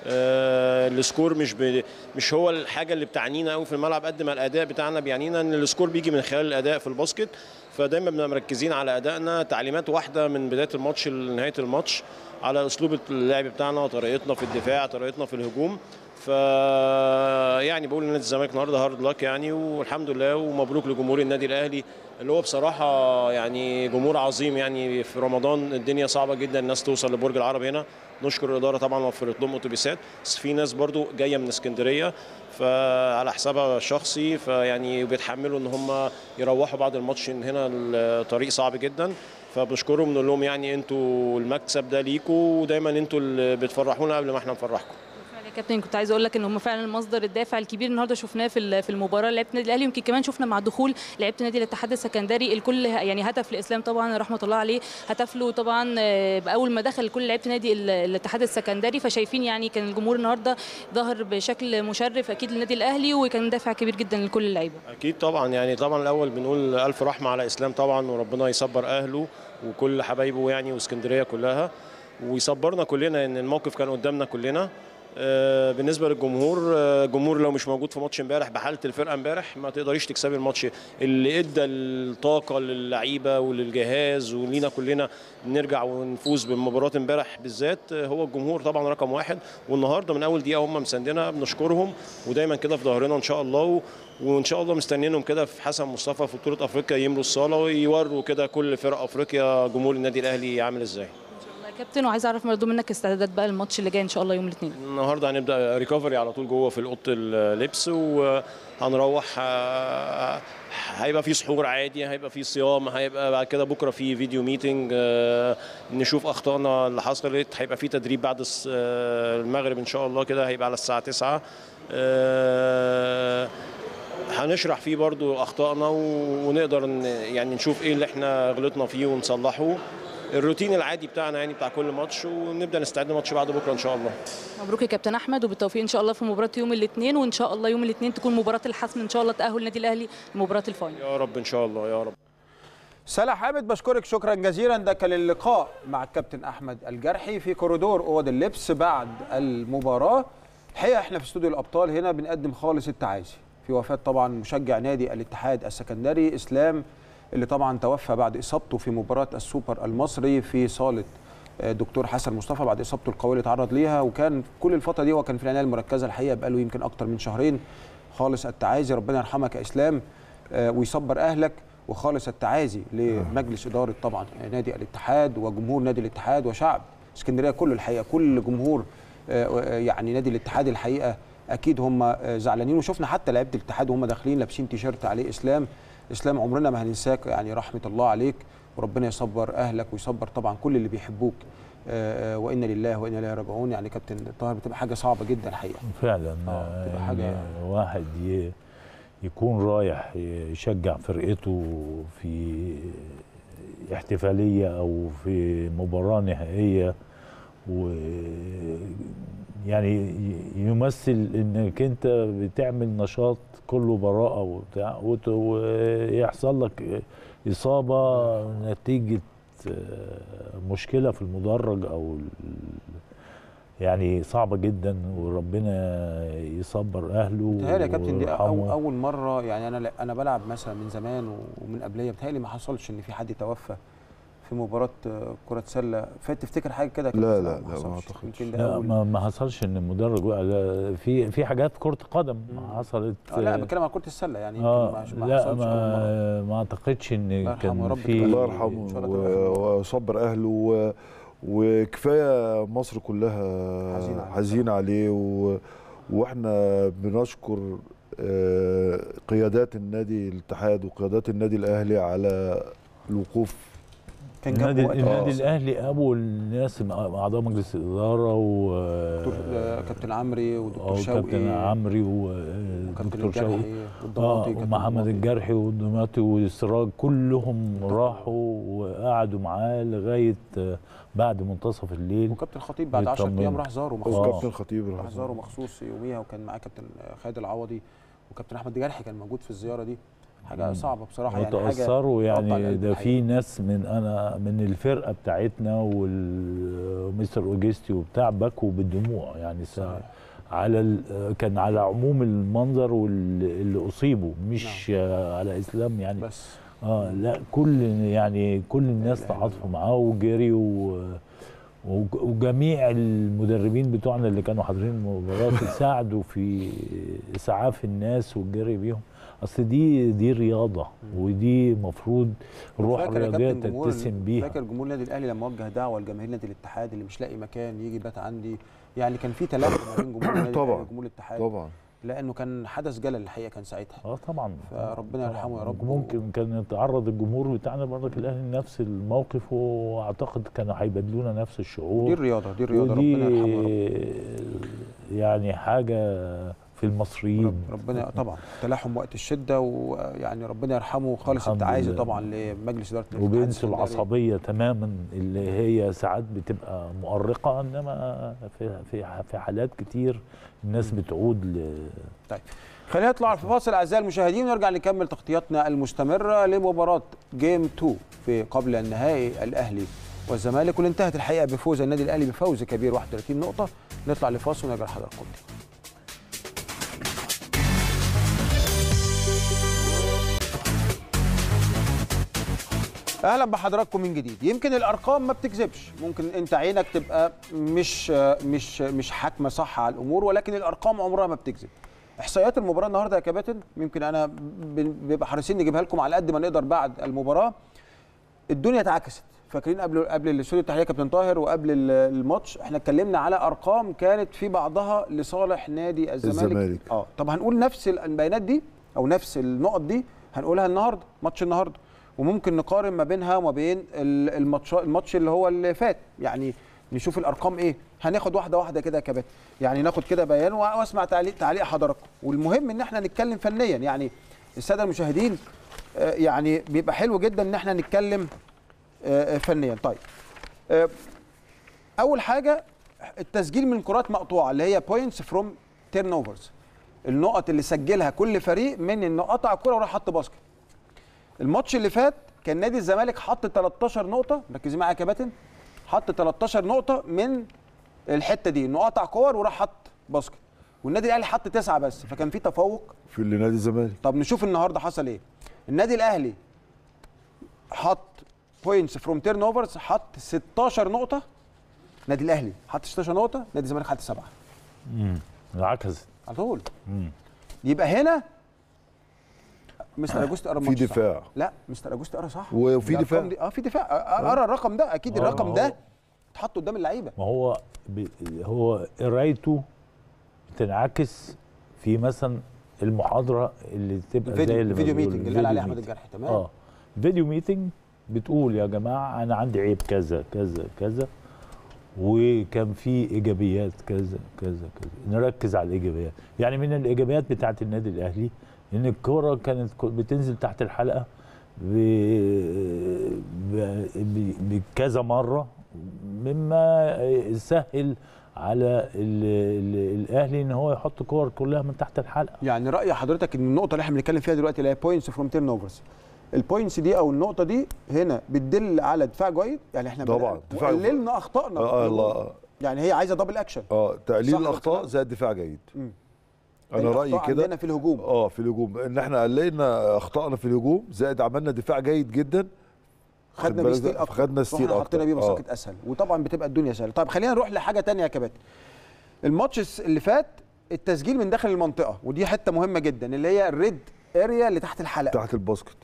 آه السكور مش ب... مش هو الحاجه اللي بتعنينا قوي في الملعب قد ما الاداء بتاعنا بيعنينا ان السكور بيجي من خلال الاداء في الباسكت فدايما بنبقى مركزين على ادائنا تعليمات واحده من بدايه الماتش لنهايه الماتش على اسلوب اللعب بتاعنا طريقتنا في الدفاع طريقتنا في الهجوم ف يعني بقول لنادي الزمالك النهارده هارد لك يعني والحمد لله ومبروك لجمهور النادي الاهلي اللي هو بصراحه يعني جمهور عظيم يعني في رمضان الدنيا صعبه جدا الناس توصل لبرج العرب هنا نشكر الاداره طبعا وفرت لهم اتوبيسات بس في ناس برضو جايه من اسكندريه فعلى حسابها الشخصي فيعني بيتحملوا ان هم يروحوا بعد الماتش هنا الطريق صعب جدا فبنشكرهم نقول لهم يعني انتوا المكسب ده ليكوا ودايما انتوا اللي بتفرحونا قبل ما احنا نفرحكم بالفعل يا كابتن كنت عايزه اقول لك ان هم فعلا مصدر الدافع الكبير النهارده شفناه في ال- في المباراه لعيبه النادي الاهلي يمكن كمان شفنا مع دخول لعيبه نادي الاتحاد السكندري الكل ه- يعني هدف لاسلام طبعا رحمه الله عليه هتف له طبعا آه، باول ما دخل كل لعيبه نادي ال- الاتحاد السكندري فشايفين يعني كان الجمهور النهارده ظهر بشكل مشرف اكيد للنادي الاهلي وكان دافع كبير جدا لكل اللعيبه اكيد طبعا يعني طبعا الاول بنقول الف رحمه على اسلام طبعا وربنا يصبر اهله وكل حبايبه يعني واسكندريه كلها ويصبرنا كلنا ان الموقف كان قدامنا كلنا آه، بالنسبه للجمهور آه، الجمهور لو مش موجود في ماتش امبارح بحاله الفرقه امبارح ما تقدريش تكسبي الماتش اللي ادى الطاقه للعيبه وللجهاز ولينا كلنا نرجع ونفوز بالمباراه امبارح بالذات آه، هو الجمهور طبعا رقم واحد والنهارده من اول دقيقه هم مساندنا بنشكرهم ودايما كده في ظهرنا ان شاء الله و... وان شاء الله مستنيينهم كده في حسن مصطفى في بطوله افريقيا يملوا الصاله ويوروا كده كل فرق افريقيا جمهور النادي الاهلي عامل ازاي كابتن وعايز اعرف برضه منك استعدادات بقى الماتش اللي جاي ان شاء الله يوم الاثنين النهارده هنبدا ريكفري على طول جوه في اوضه اللبس وهنروح آه، هيبقى في سحور عادي هيبقى في صيام هيبقى بعد كده بكره في فيديو ميتنج آه، نشوف اخطائنا اللي حصلت هيبقى في تدريب بعد الس- آه، المغرب ان شاء الله كده هيبقى على الساعه 9 آه، هنشرح فيه برضو اخطائنا و- ونقدر ن- يعني نشوف ايه اللي احنا غلطنا فيه ونصلحه الروتين العادي بتاعنا يعني بتاع كل ماتش ونبدا نستعد لماتش بعد بكره ان شاء الله مبروك يا كابتن احمد وبالتوفيق ان شاء الله في مباراه يوم الاثنين وان شاء الله يوم الاثنين تكون مباراه الحسم ان شاء الله تاهل النادي الاهلي لمباراه الفاينل يا رب ان شاء الله يا رب سلا حامد بشكرك شكرا جزيلا ده كان اللقاء مع الكابتن احمد الجرحي في كوريدور اوض اللبس بعد المباراه الحقيقه احنا في استوديو الابطال هنا بنقدم خالص التعازي في وفاه طبعا مشجع نادي الاتحاد السكندري اسلام اللي طبعا توفى بعد اصابته في مباراه السوبر المصري في صاله آه، دكتور حسن مصطفى بعد اصابته القويه اللي تعرض ليها وكان كل الفتره دي هو كان في العنايه المركزه الحقيقه بقاله يمكن اكتر من شهرين خالص التعازي ربنا يرحمك يا اسلام آه، ويصبر اهلك وخالص التعازي لمجلس اداره طبعا نادي الاتحاد وجمهور نادي الاتحاد وشعب اسكندريه كله الحقيقه كل جمهور آه، آه، يعني نادي الاتحاد الحقيقه اكيد هم آه، زعلانين وشفنا حتى لعيبه الاتحاد وهم داخلين لابسين تيشيرت عليه اسلام اسلام عمرنا ما هننساك يعني رحمه الله عليك وربنا يصبر اهلك ويصبر طبعا كل اللي بيحبوك آه، آه، وانا لله وانا اليه راجعون يعني كابتن طاهر بتبقى حاجه صعبه جدا الحقيقه فعلا آه، تبقى إن حاجة- واحد ي- يكون رايح يشجع فرقته في احتفاليه او في مباراه نهائيه و يعني ي- يمثل انك انت بتعمل نشاط كله براءه وبتاع وت- ويحصل لك اصابه نتيجه آه، مشكله في المدرج او ال- يعني صعبه جدا وربنا يصبر اهله بتهيألي يا كابتن دي أو ويرحمه. اول مره يعني انا انا بلعب مثلا من زمان ومن قبليه بتهيألي ما حصلش ان في حد توفى في مباراه آه، كره سله فات تفتكر حاجه كده يا كابتن لا، صلاح؟ لا، لا، ما حصلش. أعتقدش. يمكن ده لا اول ما ما حصلش ان المدرج وقع لا، في في حاجات كره قدم حصلت آه لا بتكلم عن كره السله يعني يمكن اه ما- ما لا حصلش أول مرة. ما ما اعتقدش ان يرحمه يا كان رب في تبقى الله إن يرحمه شاء الله و- تبقى خير. ويصبر اهله و... وكفايه مصر كلها حزينة عليه. حزينه عليه و... واحنا بنشكر آه، قيادات النادي الاتحاد وقيادات النادي الاهلي على الوقوف كان النادي, جنبه وقت النادي آه. الاهلي ابو الناس اعضاء مجلس الاداره و دكتور آه، كابتن عمري ودكتور أو شوقي كابتن عمري وكابتن ودكتور شوقي الجرحي اه والضماطي كابتن ومحمد الضماطي. الجرحي والدماطي والسراج كلهم راحوا وقعدوا معاه لغايه آه، بعد منتصف الليل وكابتن خطيب بعد 10 بيطمن. ايام راح زاره آه. مخصوص وكابتن خطيب راح راح زاره مخصوص يوميها وكان معاه كابتن خالد العوضي وكابتن احمد جرحي كان موجود في الزياره دي حاجه مم. صعبه بصراحه يعني حاجه وتأثروا تقطع يعني القلب ده في الحقيقة. ناس من انا من الفرقه بتاعتنا ومستر اوجستي وبتاع بكوا بالدموع يعني سا صحيح. على ال- كان على عموم المنظر واللي اصيبوا مش آه، على اسلام يعني بس اه لا كل يعني كل الناس لا إله إلا تعاطفوا معاه وجري و وج- وجميع المدربين بتوعنا اللي كانوا حاضرين المباراه ساعدوا في اسعاف الناس والجري بيهم اصل دي دي رياضه ودي مفروض الروح فاكر يا الرياضيه كابتن جمهور- تتسم بيها فاكر جمهور النادي الاهلي لما وجه دعوه لجماهير نادي الاتحاد اللي مش لاقي مكان يجي يبات عندي يعني كان في تلاقي ما بين جمهور النادي طبعاً. الاهلي وجمهور الاتحاد طبعا لانه كان حدث جلل الحقيقه كان ساعتها اه طبعا فربنا طبعاً. يرحمه يا رب. ممكن كان يتعرض الجمهور بتاعنا برضك الاهلي لنفس الموقف واعتقد كانوا هيبادلونا نفس الشعور دي الرياضه دي الرياضه ودي ربنا يرحمه يا رب يعني حاجه في المصريين رب- ربنا طبعا تلاحم وقت الشده ويعني ربنا يرحمه خالص الحمد التعازي لله. طبعا لمجلس اداره الاتحاد وبينسوا السكندري. العصبيه تماما اللي هي ساعات بتبقى مؤرقه انما في في في حالات كتير الناس بتعود ل خلينا نطلع في فاصل اعزائي المشاهدين ونرجع نكمل تغطياتنا المستمره لمباراه جيم 2 في قبل النهائي الاهلي والزمالك واللي انتهت الحقيقه بفوز النادي الاهلي بفوز كبير 31 نقطه نطلع لفاصل ونرجع لحضراتكم تاني. اهلا بحضراتكم من جديد يمكن الارقام ما بتكذبش ممكن انت عينك تبقى مش مش مش حاكمه صح على الامور ولكن الارقام عمرها ما بتكذب احصائيات المباراه النهارده يا كباتن يمكن انا ب- بيبقى حريصين نجيبها لكم على قد ما نقدر بعد المباراه الدنيا اتعكست فاكرين قبل قبل الاستوديو التحليليه كابتن طاهر وقبل ال- الماتش احنا اتكلمنا على ارقام كانت في بعضها لصالح نادي الزمالك الزمالك. اه طب هنقول نفس البيانات دي او نفس النقط دي هنقولها النهارده ماتش النهارده وممكن نقارن ما بينها وما بين ال- الماتش الماتش اللي هو اللي فات يعني نشوف الارقام ايه هناخد واحده واحده كده يا كباتن يعني ناخد كده بيان و- واسمع تعليق تعليق حضراتكم والمهم ان احنا نتكلم فنيا يعني الساده المشاهدين آه، يعني بيبقى حلو جدا ان احنا نتكلم آه، آه، فنيا طيب آه، اول حاجه التسجيل من كرات مقطوعه اللي هي بوينتس فروم تيرن اوفرز النقط اللي سجلها كل فريق من انه قطع الكره وراح حط باسكت الماتش اللي فات كان نادي الزمالك حط 13 نقطه ركزي معايا يا كباتن حط 13 نقطه من الحته دي انه قطع كور وراح حط باسكت والنادي الاهلي حط تسعه بس فكان في تفوق في اللي نادي الزمالك طب نشوف النهارده حصل ايه النادي الاهلي حط بوينتس فروم تيرن اوفرز حط 16 نقطه النادي الاهلي حط 16 نقطه نادي الزمالك حط سبعه امم عكست على طول مم. يبقى هنا مستر اجوستي قرا في الماتش صح. دفاع. لا مستر اجوستي قرا صح وفي الأرقام دفاع. دي اه في دفاع آه، قرا الرقم ده اكيد آه، الرقم هو- ده اتحط قدام اللعيبه ما هو ب... هو قرايته بتنعكس في مثلا المحاضره اللي تبقى زي الفيديو اللي الفيديو بيقولوا ميتنج اللي قال عليه الفيديو احمد ميتنج. الجرحي تمام اه فيديو ميتنج بتقول يا جماعه انا عندي عيب كذا كذا كذا وكان في ايجابيات كذا كذا كذا نركز على الايجابيات يعني من الايجابيات بتاعه النادي الاهلي ان الكره كانت ك- بتنزل تحت الحلقه ب- ب- ب- بكذا مره مما سهل على ال ال الاهلي ان هو يحط كور كلها من تحت الحلقه يعني راي حضرتك ان النقطه اللي احنا بنتكلم فيها دلوقتي اللي هي بوينتس فروم تيرن اوفرز البوينتس دي او النقطه دي هنا بتدل على دفاع جيد يعني احنا طبعاً، دفاع- قللنا اخطائنا اه الله يعني هي عايزه دبل اكشن اه تقليل صح الاخطاء الكلام؟ زائد دفاع جيد مم. انا الأخطاء رايي كده عندنا في الهجوم اه في الهجوم ان احنا قللنا اخطائنا في الهجوم زائد عملنا دفاع جيد جدا خدنا خد بيه بالك ستيل ده؟ اكتر خدنا ستيل رحنا حطينا أكتر. بيه آه. مساقط اسهل وطبعا بتبقى الدنيا سهله طيب خلينا نروح لحاجه تانية يا كباتن الماتش اللي فات التسجيل من داخل المنطقه ودي حته مهمه جدا اللي هي الريد اريا اللي تحت الحلقه تحت الباسكت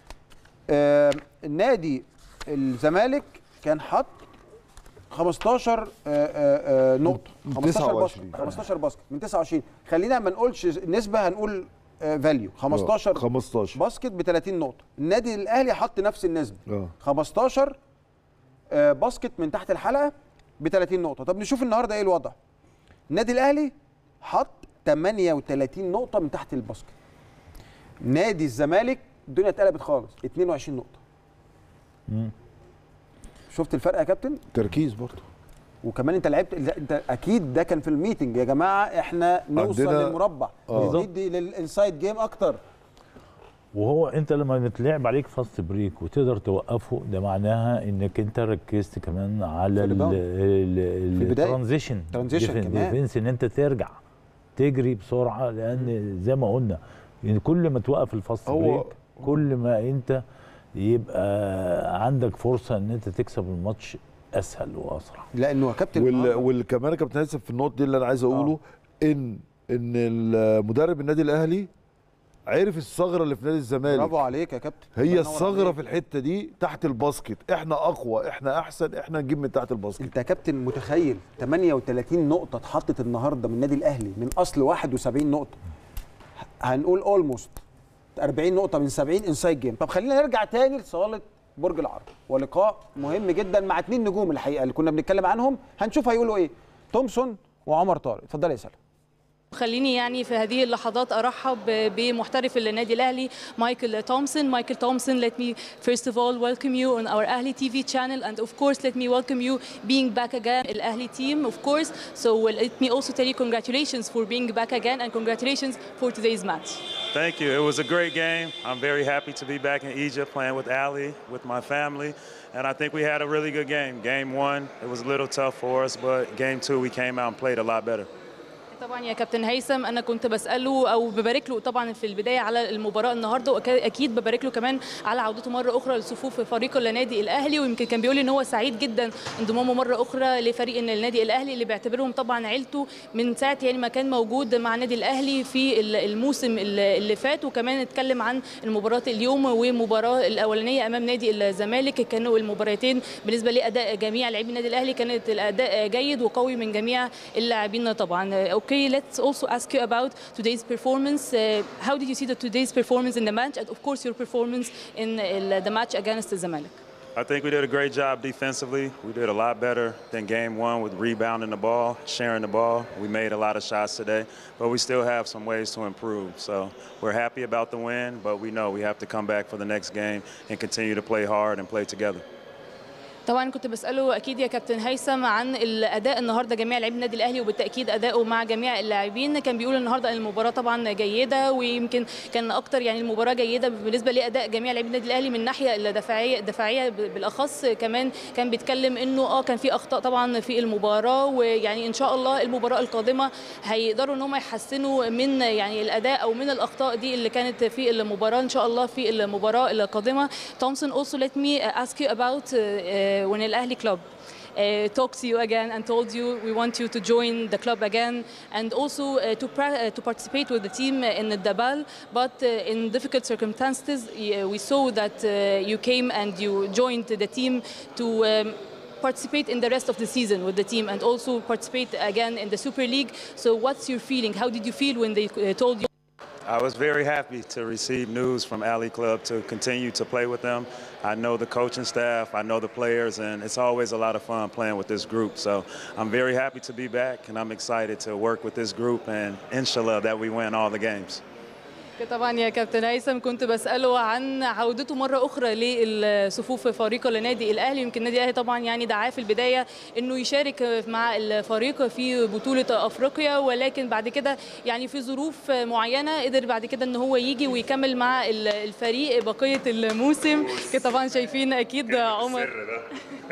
آه النادي الزمالك كان حط 15 آه آه آه نقطه من 15 باسكت 29. 15 باسكت من 29 خلينا ما نقولش نسبه هنقول فاليو 15 15 باسكت ب 30 نقطه النادي الاهلي حط نفس النسبه اه 15 آه، باسكت من تحت الحلقه ب 30 نقطه طب نشوف النهارده ايه الوضع النادي الاهلي حط 38 نقطه من تحت الباسكت نادي الزمالك الدنيا اتقلبت خالص 22 نقطه مم. شفت الفرق يا كابتن تركيز برضه وكمان انت لعبت انت اكيد ده كان في الميتنج يا جماعه احنا نوصل عندنا- للمربع آه. ندي للانسايد جيم اكتر وهو انت لما بتلعب عليك فاست بريك وتقدر توقفه ده معناها انك انت ركزت كمان على في الريباوند. البداية. الترانزيشن Transition كمان. ديفنس ان انت ترجع تجري بسرعه لان زي ما قلنا يعني كل ما توقف الفاست هو- بريك كل ما انت يبقى عندك فرصه ان انت تكسب الماتش اسهل واسرع لانه يا كابتن وال... النهاردة- والكمان يا كابتن هيثم في النقطه دي اللي انا عايز اقوله ان ان المدرب النادي الاهلي عرف الثغره اللي في نادي الزمالك برافو عليك يا كابتن الله هي ينور الثغره عليك. في الحته دي تحت الباسكت احنا اقوى احنا احسن احنا نجيب من تحت الباسكت انت يا كابتن متخيل 38 نقطه اتحطت النهارده من النادي الاهلي من اصل 71 نقطه هنقول اولموست 40 نقطه من 70 انسايد جيم طب خلينا نرجع تاني لصاله برج العرب ولقاء مهم جدا مع اتنين نجوم الحقيقه اللي كنا بنتكلم عنهم هنشوف هيقولوا ايه تومسون وعمر طارق اتفضل يا سلام خليني يعني في هذه اللحظات ارحب بمحترف النادي الاهلي مايكل تومسون مايكل تومسون let me first of all welcome you on our Ahli TV channel and of course let me welcome you being back again الأهلي team of course so let me also tell you congratulations for being back again and congratulations for today's match Thank you. It was a great game. I'm very happy to be back in Egypt playing with Ali, with my family. And I think we had a really good game. Game one, it was a little tough for us, but game two, we came out and played a lot better. طبعا يا كابتن هيثم انا كنت بساله او ببارك له طبعا في البدايه على المباراه النهارده واكيد ببارك له كمان على عودته مره اخرى لصفوف فريق النادي الاهلي ويمكن كان بيقول لي ان هو سعيد جدا انضمامه مره اخرى لفريق النادي الاهلي اللي بيعتبرهم طبعا عيلته من ساعه يعني ما كان موجود مع النادي الاهلي في الموسم اللي فات وكمان اتكلم عن المباراه اليوم والمباراه الاولانيه امام نادي الزمالك كانوا المباراتين بالنسبه لاداء جميع لاعبي النادي الاهلي كانت الاداء جيد وقوي من جميع اللاعبين طبعا Okay, let's also ask you about today's performance. Uh, how did you see the today's performance in the match, and of course your performance in uh, the match against the Zamalek? I think we did a great job defensively. We did a lot better than game one with rebounding the ball, sharing the ball. We made a lot of shots today, but we still have some ways to improve. So we're happy about the win, but we know we have to come back for the next game and continue to play hard and play together. طبعا كنت بساله اكيد يا كابتن هيثم عن الاداء النهارده جميع لاعبي النادي الاهلي وبالتاكيد اداؤه مع جميع اللاعبين كان بيقول النهارده ان المباراه طبعا جيده ويمكن كان اكتر يعني المباراه جيده بالنسبه لاداء جميع لاعبي النادي الاهلي من الناحيه الدفاعيه الدفاعيه بالاخص كمان كان بيتكلم انه اه كان في اخطاء طبعا في المباراه ويعني ان شاء الله المباراه القادمه هيقدروا ان هم يحسنوا من يعني الاداء او من الاخطاء دي اللي كانت في المباراه ان شاء الله في المباراه القادمه تومسون also let me ask you about uh, when Al Ahly club uh, talked to you again and told you we want you to join the club again and also uh, to, pra- uh, to participate with the team in the Dabal. But uh, in difficult circumstances, y- we saw that uh, you came and you joined the team to. Um, participate in the rest of the season with the team and also participate again in the Super League. So, what's your feeling? How did you feel when they uh, told you? I was very happy to receive news from Alley Club to continue to play with them. I know the coaching staff, I know the players, and it's always a lot of fun playing with this group. So I'm very happy to be back, and I'm excited to work with this group, and inshallah that we win all the games. طبعا يا كابتن هيثم كنت بساله عن عودته مره اخرى لصفوف فريق النادي الاهلي يمكن النادي الاهلي طبعا يعني دعاه في البدايه انه يشارك مع الفريق في بطوله افريقيا ولكن بعد كده يعني في ظروف معينه قدر بعد كده ان هو يجي ويكمل مع الفريق بقيه الموسم كده طبعا شايفين اكيد عمر السر ده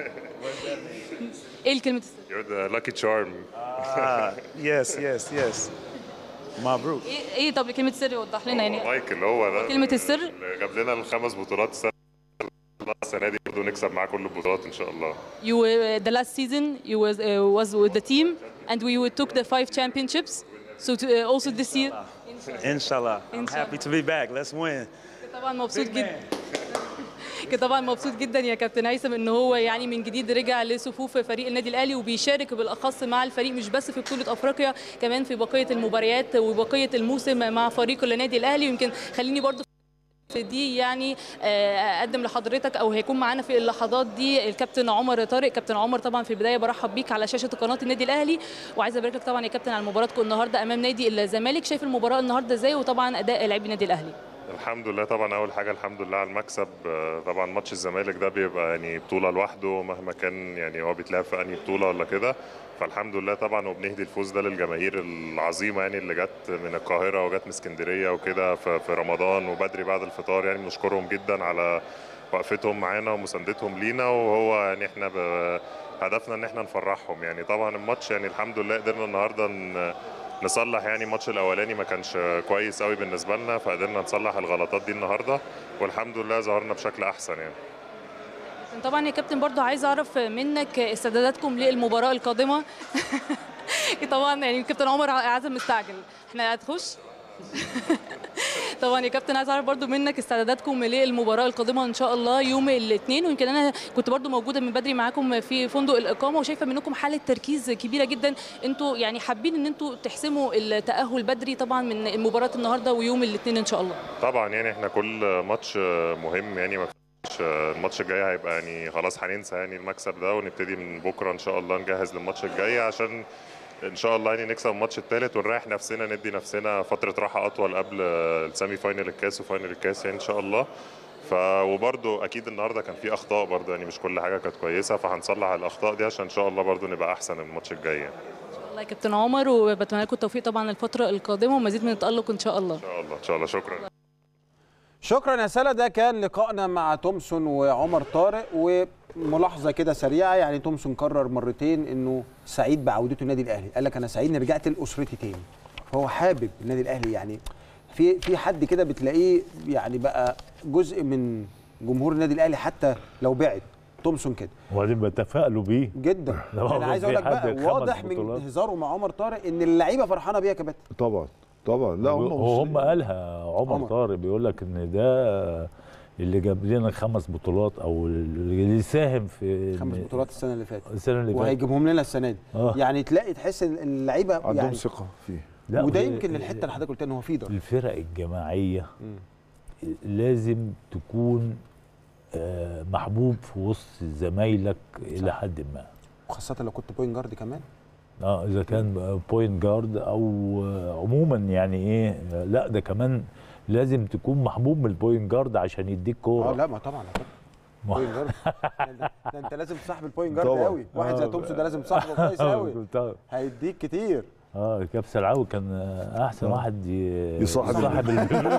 ايه الكلمه السر You're the lucky charm. Ah, yes, yes, yes. Mabruk. ايه ايه طب كلمه السر وضح لنا يعني مايك اللي هو ده كلمة السر؟ اللي جاب لنا الخمس بطولات السنة السنة دي برضه نكسب معاه كل البطولات إن شاء الله. You uh, the last season you was uh, was with the team and we took the five championships. So to, uh, also this year Inshallah. I'm Inshallah. happy to be back. Let's win. طبعا مبسوط جدا كده طبعا مبسوط جدا يا كابتن هيثم ان هو يعني من جديد رجع لصفوف فريق النادي الاهلي وبيشارك بالاخص مع الفريق مش بس في بطوله افريقيا كمان في بقيه المباريات وبقيه الموسم مع فريق النادي الاهلي يمكن خليني برضو في دي يعني آه، اقدم لحضرتك او هيكون معانا في اللحظات دي الكابتن عمر طارق كابتن عمر طبعا في البدايه برحب بيك على شاشه قناه النادي الاهلي وعايزه ابارك لك طبعا يا كابتن على مباراتكم النهارده امام نادي الزمالك شايف المباراه النهارده ازاي وطبعا اداء لاعبي النادي الاهلي الحمد لله طبعا أول حاجة الحمد لله على المكسب آه، طبعا ماتش الزمالك ده بيبقى يعني بطولة لوحده مهما كان يعني هو بيتلعب في أنهي بطولة ولا كده فالحمد لله طبعا وبنهدي الفوز ده للجماهير العظيمة يعني اللي جت من القاهرة وجت من اسكندرية وكده في في رمضان وبدري بعد الفطار يعني بنشكرهم جدا على وقفتهم معانا ومساندتهم لينا وهو يعني احنا ب- هدفنا ان احنا نفرحهم يعني طبعا الماتش يعني الحمد لله قدرنا النهارده ن- نصلح يعني الماتش الاولاني ما كانش كويس قوي بالنسبه لنا فقدرنا نصلح الغلطات دي النهارده والحمد لله ظهرنا بشكل احسن يعني طبعا يا كابتن برضو عايز اعرف منك استعداداتكم للمباراه القادمه طبعا يعني كابتن عمر عازم مستعجل احنا هتخش طبعا يا كابتن عايز اعرف برضو منك استعداداتكم للمباراه القادمه ان شاء الله يوم الاثنين ويمكن انا كنت برضو موجوده من بدري معاكم في فندق الاقامه وشايفه منكم حاله تركيز كبيره جدا انتوا يعني حابين ان انتوا تحسموا التاهل بدري طبعا من مباراه النهارده ويوم الاثنين ان شاء الله طبعا يعني احنا كل ماتش مهم يعني ما فيش الماتش الجاي هيبقى يعني خلاص هننسى يعني المكسب ده ونبتدي من بكره ان شاء الله نجهز للماتش الجاي عشان ان شاء الله يعني نكسب الماتش الثالث ونريح نفسنا ندي نفسنا فتره راحه اطول قبل السيمي فاينل الكاس وفاينل الكاس يعني ان شاء الله ف وبرده اكيد النهارده كان في اخطاء برده يعني مش كل حاجه كانت كويسه فهنصلح الاخطاء دي عشان ان شاء الله برده نبقى احسن الماتش الجاي يعني. الله يا كابتن عمر وبتمنى لكم التوفيق طبعا الفتره القادمه ومزيد من التالق ان شاء الله ان شاء الله ان شاء الله شكرا شكرا يا سلا ده كان لقائنا مع تومسون وعمر طارق وملاحظه كده سريعه يعني تومسون قرر مرتين انه سعيد بعودته النادي الاهلي قال لك انا سعيد اني رجعت لاسرتي تاني فهو حابب النادي الاهلي يعني في في حد كده بتلاقيه يعني بقى جزء من جمهور النادي الاهلي حتى لو بعد تومسون كده وبعدين بتفائلوا بيه جدا لو انا عايز في اقول لك حد بقى خمس واضح من بطولات. هزاره مع عمر طارق ان اللعيبه فرحانه بيه يا كابتن طبعا طبعا لا هم وهم مبسوطين. قالها عمر, عمر. طارق بيقول لك ان ده اللي جاب لنا خمس بطولات او اللي ساهم في خمس إن- بطولات السنه اللي فاتت السنه اللي فاتت وهيجيبهم لنا السنه دي آه. يعني تلاقي تحس ان اللعيبه عندهم يعني ثقه فيه لا، وده وهي- يمكن الحته اللي حضرتك قلت ان هو فيدر الفرق الجماعيه لازم تكون آه، محبوب في وسط زمايلك الى حد ما وخاصه لو كنت بوينت جارد كمان اه اذا كان بوينت جارد او آه، عموما يعني ايه آه، لا ده كمان لازم تكون محبوب من البوينت جارد عشان يديك اه كوره لا ما طبعا ما- بوينت جارد ده, ده انت لازم تصاحب البوينت جارد طبعا. قوي واحد زي آه. تومسون ده لازم تصاحبه كويس قوي طبعا. هيديك كتير اه كاب سلعاوي كان آه، احسن واحد ي- يصاحب يصاحب ال-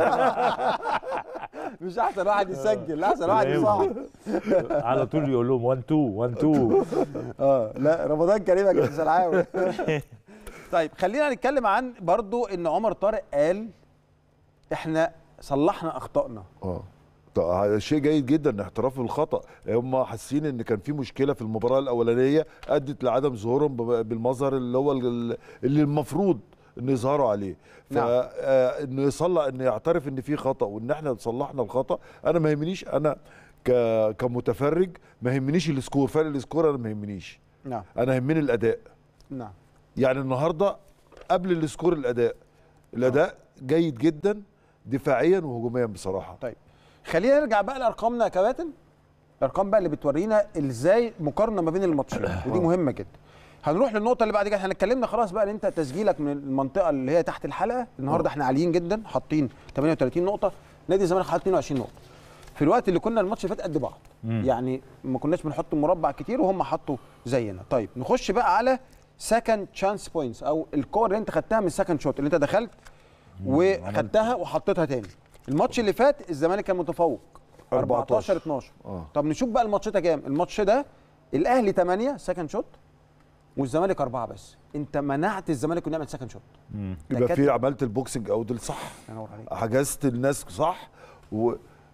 مش احسن واحد يسجل لا احسن واحد يصاحب على طول يقول لهم 1 2 1 2 اه لا رمضان كريم يا كابتن سلعاوي طيب خلينا نتكلم عن برضو ان عمر طارق قال احنا صلحنا اخطائنا اه طب هذا شيء جيد جدا احتراف الخطا هم حاسين ان كان في مشكله في المباراه الاولانيه ادت لعدم ظهورهم ب- بالمظهر اللي هو ال- اللي المفروض ان يظهروا عليه نعم. فانه يصلح انه يعترف ان في خطا وان احنا صلحنا الخطا انا ما يهمنيش انا ك كمتفرج ما يهمنيش السكور فرق السكور انا ما يهمنيش نعم انا يهمني الاداء نعم يعني النهارده قبل السكور الاداء الاداء جيد جدا دفاعيا وهجوميا بصراحه طيب خلينا نرجع بقى لارقامنا يا كباتن الارقام بقى اللي بتورينا ازاي مقارنه ما بين الماتشين ودي مهمه جدا هنروح للنقطه اللي بعد كده احنا اتكلمنا خلاص بقى ان انت تسجيلك من المنطقه اللي هي تحت الحلقه النهارده احنا عاليين جدا حاطين 38 نقطه نادي الزمالك حاطط 22 نقطه في الوقت اللي كنا الماتش اللي فات قد بعض يعني ما كناش بنحط مربع كتير وهم حطوا زينا طيب نخش بقى على سكند تشانس بوينتس او الكور اللي انت خدتها من السكند شوت اللي انت دخلت وخدتها وحطيتها تاني الماتش اللي فات الزمالك كان متفوق 14 12 آه. طب نشوف بقى الماتش ده كام الماتش ده الاهلي 8 سكند شوت والزمالك أربعة بس انت منعت الزمالك انه يعمل سكند شوت ده يبقى كانت- في عملت البوكسنج او دول صح الله ينور عليك حجزت الناس صح و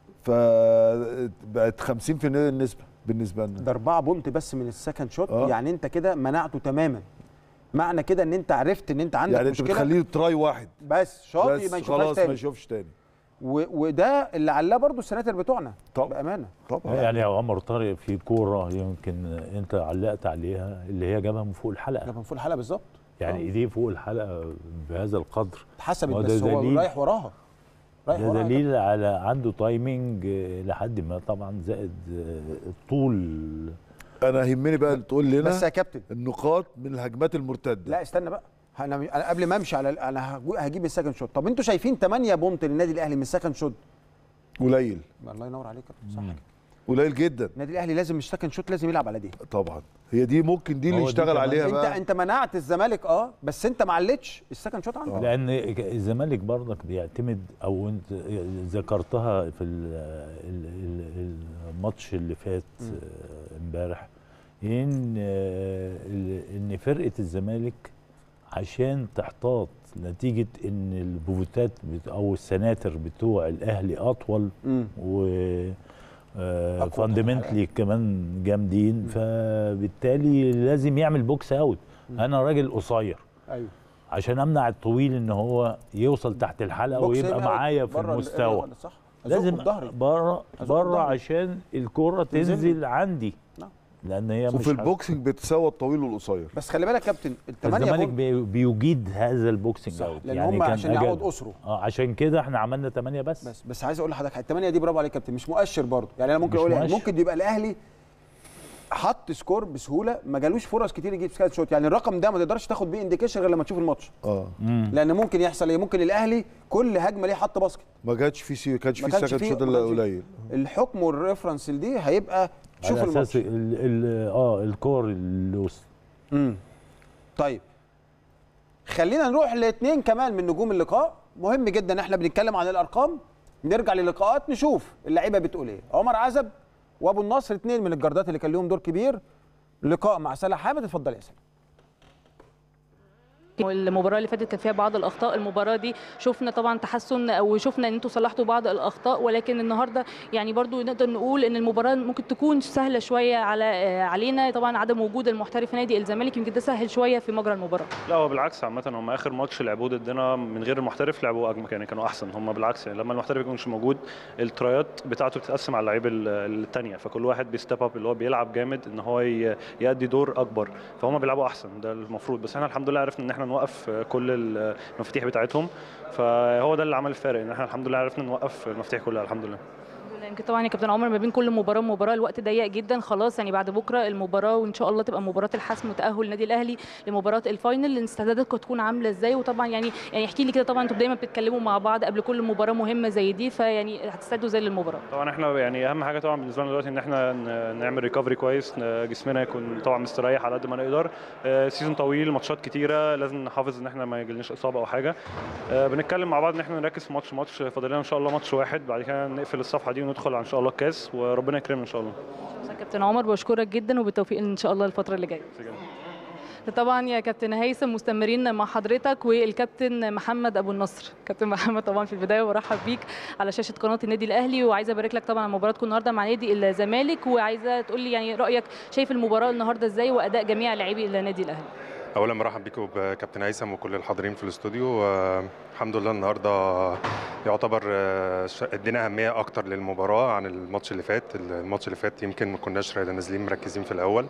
فبقت 50% النسبه بالنسبه لنا ده أربعة بونت بس من السكند شوت آه. يعني انت كده منعته تماما معنى كده ان انت عرفت ان انت عندك يعني انت مشكله بتخليه تراي واحد بس شاطي بس ما يشوفهاش خلاص ما تاني يشوفش تاني و... وده اللي علاه برضو السناتر بتوعنا طبعا. بامانه طبعا يعني يا عمر طارق في كوره يمكن انت علقت عليها اللي هي جابها من فوق ده الحلقه من فوق الحلقه بالظبط يعني ايديه فوق الحلقه بهذا القدر اتحسبت ما ده بس هو دليل. رايح وراها رايح ده وراها دليل على عنده تايمنج آه، لحد ما طبعا زائد آه، الطول انا يهمني بقى تقول لنا بس يا كابتن النقاط من الهجمات المرتده لا استنى بقى انا انا قبل ما امشي على انا هجو- هجيب السكند شوت طب انتوا شايفين 8 بونت للنادي الاهلي من السكند شوت قليل الله ينور عليك يا كابتن، صح كده قليل جدا النادي الاهلي لازم السكند شوت لازم يلعب على دي طبعا هي دي ممكن دي اللي هو دي يشتغل كمان. عليها انت بقى انت منعت الزمالك اه بس انت ما علتش السكند شوت عندك لان الزمالك برضك بيعتمد او انت ذكرتها في ال- ال- ال- الماتش اللي فات آه، امبارح ان آه، ال- ان فرقه الزمالك عشان تحتاط نتيجه ان البوفوتات بت- او السناتر بتوع الاهلي اطول مم. و أقوى فاندمنتلي كمان جامدين فبالتالي لازم يعمل بوكس اوت انا راجل قصير ايوه عشان امنع الطويل ان هو يوصل تحت الحلقه بوكس ويبقى يبقى معايا في بره ال- المستوى صح لازم ظهري بره أزق بره بظهري. عشان الكره تنزل لي. تنزل عندي نعم. لان هي مش وفي البوكسنج بتساوى الطويل والقصير بس خلي بالك يا كابتن الثمانيه الزمالك بونت بي- بيجيد هذا البوكسنج صح اوت لان هم عشان أجل. يعوض اسره اه عشان كده احنا عملنا 8 بس, بس بس عايز اقول لحضرتك الثمانيه دي برافو عليك يا كابتن مش مؤشر برضه يعني انا ممكن مش اقول يعني مؤشر. ممكن يبقى الاهلي حط سكور بسهوله ما جالوش فرص كتير يجيب سكات شوت يعني الرقم ده ما تقدرش تاخد بيه انديكيشن غير لما تشوف الماتش اه لان ممكن يحصل ايه ممكن الاهلي كل هجمه ليه حط باسكت ما جاتش في سي كانش ما في كانش سكند فيه- شوت ما الا كانش فيه. قليل الحكم والريفرنس دي هيبقى شوف على الماتش اساس ال ال اه الكور اللي وسط امم طيب خلينا نروح لاثنين كمان من نجوم اللقاء مهم جدا احنا بنتكلم عن الارقام نرجع للقاءات نشوف اللعيبه بتقول ايه عمر عزب وابو النصر اثنين من الجردات اللي كان لهم دور كبير لقاء مع سلا حامد اتفضل يا سلا المباراه اللي فاتت كان فيها بعض الاخطاء المباراه دي شفنا طبعا تحسن او شفنا ان انتوا صلحتوا بعض الاخطاء ولكن النهارده يعني برضو نقدر نقول ان المباراه ممكن تكون سهله شويه على علينا طبعا عدم وجود المحترف نادي الزمالك يمكن ده سهل شويه في مجرى المباراه لا هو بالعكس عامة هم آخر ماتش لعبوه ضدنا من غير المحترف لعبوا أجمل يعني كانوا أحسن هم بالعكس يعني لما المحترف يكون مش موجود الترايات بتاعته بتتقسم على اللعيبة الثانية فكل واحد بيستيب اب اللي هو بيلعب جامد إن هو ي- يأدي دور أكبر فهم بيلعبوا أحسن ده المفروض بس احنا الحمد لله عرفنا إن احنا نوقف كل المفاتيح بتاعتهم فهو ده اللي عمل الفارق إن احنا الحمد لله عرفنا نوقف المفاتيح كلها الحمد لله يمكن طبعا يا كابتن عمر ما بين كل مباراه ومباراه الوقت ضيق جدا خلاص يعني بعد بكره المباراه وان شاء الله تبقى مباراه الحسم وتاهل النادي الاهلي لمباراه الفاينل استعداداتكم تكون عامله ازاي وطبعا يعني يعني احكي لي كده طبعا انتوا دايما بتتكلموا مع بعض قبل كل مباراه مهمه زي دي فيعني هتستعدوا ازاي للمباراه طبعا احنا يعني اهم حاجه طبعا بالنسبه لنا دلوقتي ان احنا ن- نعمل ريكفري كويس ن- جسمنا يكون طبعا مستريح على قد ما نقدر آه، سيزون طويل ماتشات كتيره لازم نحافظ ان احنا ما يجيلناش اصابه او حاجه آه، بنتكلم مع بعض ان احنا نركز في ماتش ماتش فاضل لنا ان شاء الله ماتش واحد بعد كده نقفل الصفحه دي وندخل ان شاء الله الكاس وربنا يكرمنا ان شاء الله كابتن عمر بشكرك جدا وبالتوفيق ان شاء الله الفتره اللي جايه طبعا يا كابتن هيثم مستمرين مع حضرتك والكابتن محمد ابو النصر كابتن محمد طبعا في البدايه برحب بيك على شاشه قناه النادي الاهلي وعايزه ابارك لك طبعا على مباراتكم النهارده مع نادي الزمالك وعايزه تقول لي يعني رايك شايف المباراه النهارده ازاي واداء جميع لاعبي النادي الاهلي اولا مرحب بيكم بكابتن هيثم وكل الحاضرين في الاستوديو آه، الحمد لله النهارده يعتبر آه، ش- ادينا اهميه اكتر للمباراه عن الماتش اللي فات الماتش اللي فات يمكن ما كناش نازلين مركزين في الاول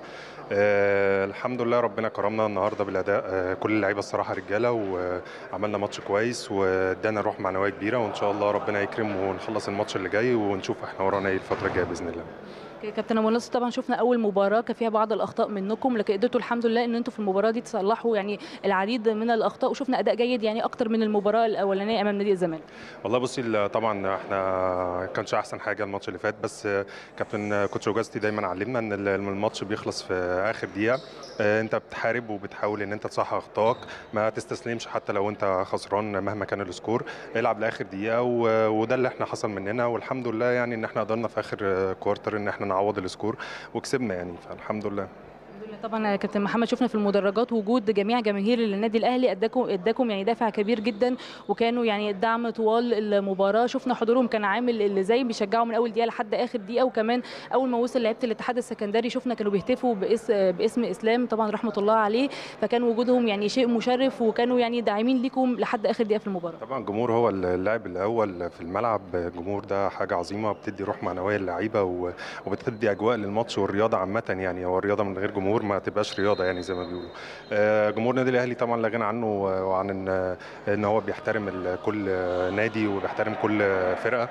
آه، الحمد لله ربنا كرمنا النهارده بالاداء آه، كل اللعيبه الصراحه رجاله وعملنا ماتش كويس وادانا روح معنويه كبيره وان شاء الله ربنا يكرم ونخلص الماتش اللي جاي ونشوف احنا ورانا ايه الفتره الجايه باذن الله كابتن ابو النصر طبعا شفنا اول مباراه كان فيها بعض الاخطاء منكم لكن قدرتوا الحمد لله ان انتوا في المباراه دي تصلحوا يعني العديد من الاخطاء وشفنا اداء جيد يعني اكتر من المباراه الاولانيه امام نادي الزمالك والله بصي ال- طبعا احنا كانش احسن حاجه الماتش اللي فات بس كابتن كوتش اوجاستي دايما علمنا ان ال- الماتش بيخلص في اخر دقيقه اه، انت بتحارب وبتحاول ان انت تصحح اخطائك ما تستسلمش حتى لو انت خسران مهما كان السكور العب لاخر دقيقه و- وده اللي احنا حصل مننا والحمد لله يعني ان احنا قدرنا في اخر اه، كوارتر ان احنا نعوض السكور وكسبنا يعني فالحمد لله طبعا يا كابتن محمد شفنا في المدرجات وجود جميع جماهير النادي الاهلي اداكم اداكم يعني دافع كبير جدا وكانوا يعني الدعم طوال المباراه شفنا حضورهم كان عامل اللي زي بيشجعوا من اول دقيقه لحد اخر دقيقه وكمان اول ما وصل لعيبه الاتحاد السكندري شفنا كانوا بيهتفوا باسم باسم اسلام طبعا رحمه الله عليه فكان وجودهم يعني شيء مشرف وكانوا يعني داعمين ليكم لحد اخر دقيقه في المباراه طبعا الجمهور هو اللاعب الاول في الملعب الجمهور ده حاجه عظيمه بتدي روح معنويه للعيبه و- وبتدي اجواء للماتش والرياضه عامه يعني هو الرياضه من غير جمهور ما تبقاش رياضه يعني زي ما بيقولوا آه، جمهور النادي الاهلي طبعا لا غنى عنه وعن ان ان هو بيحترم ال- كل نادي وبيحترم كل فرقه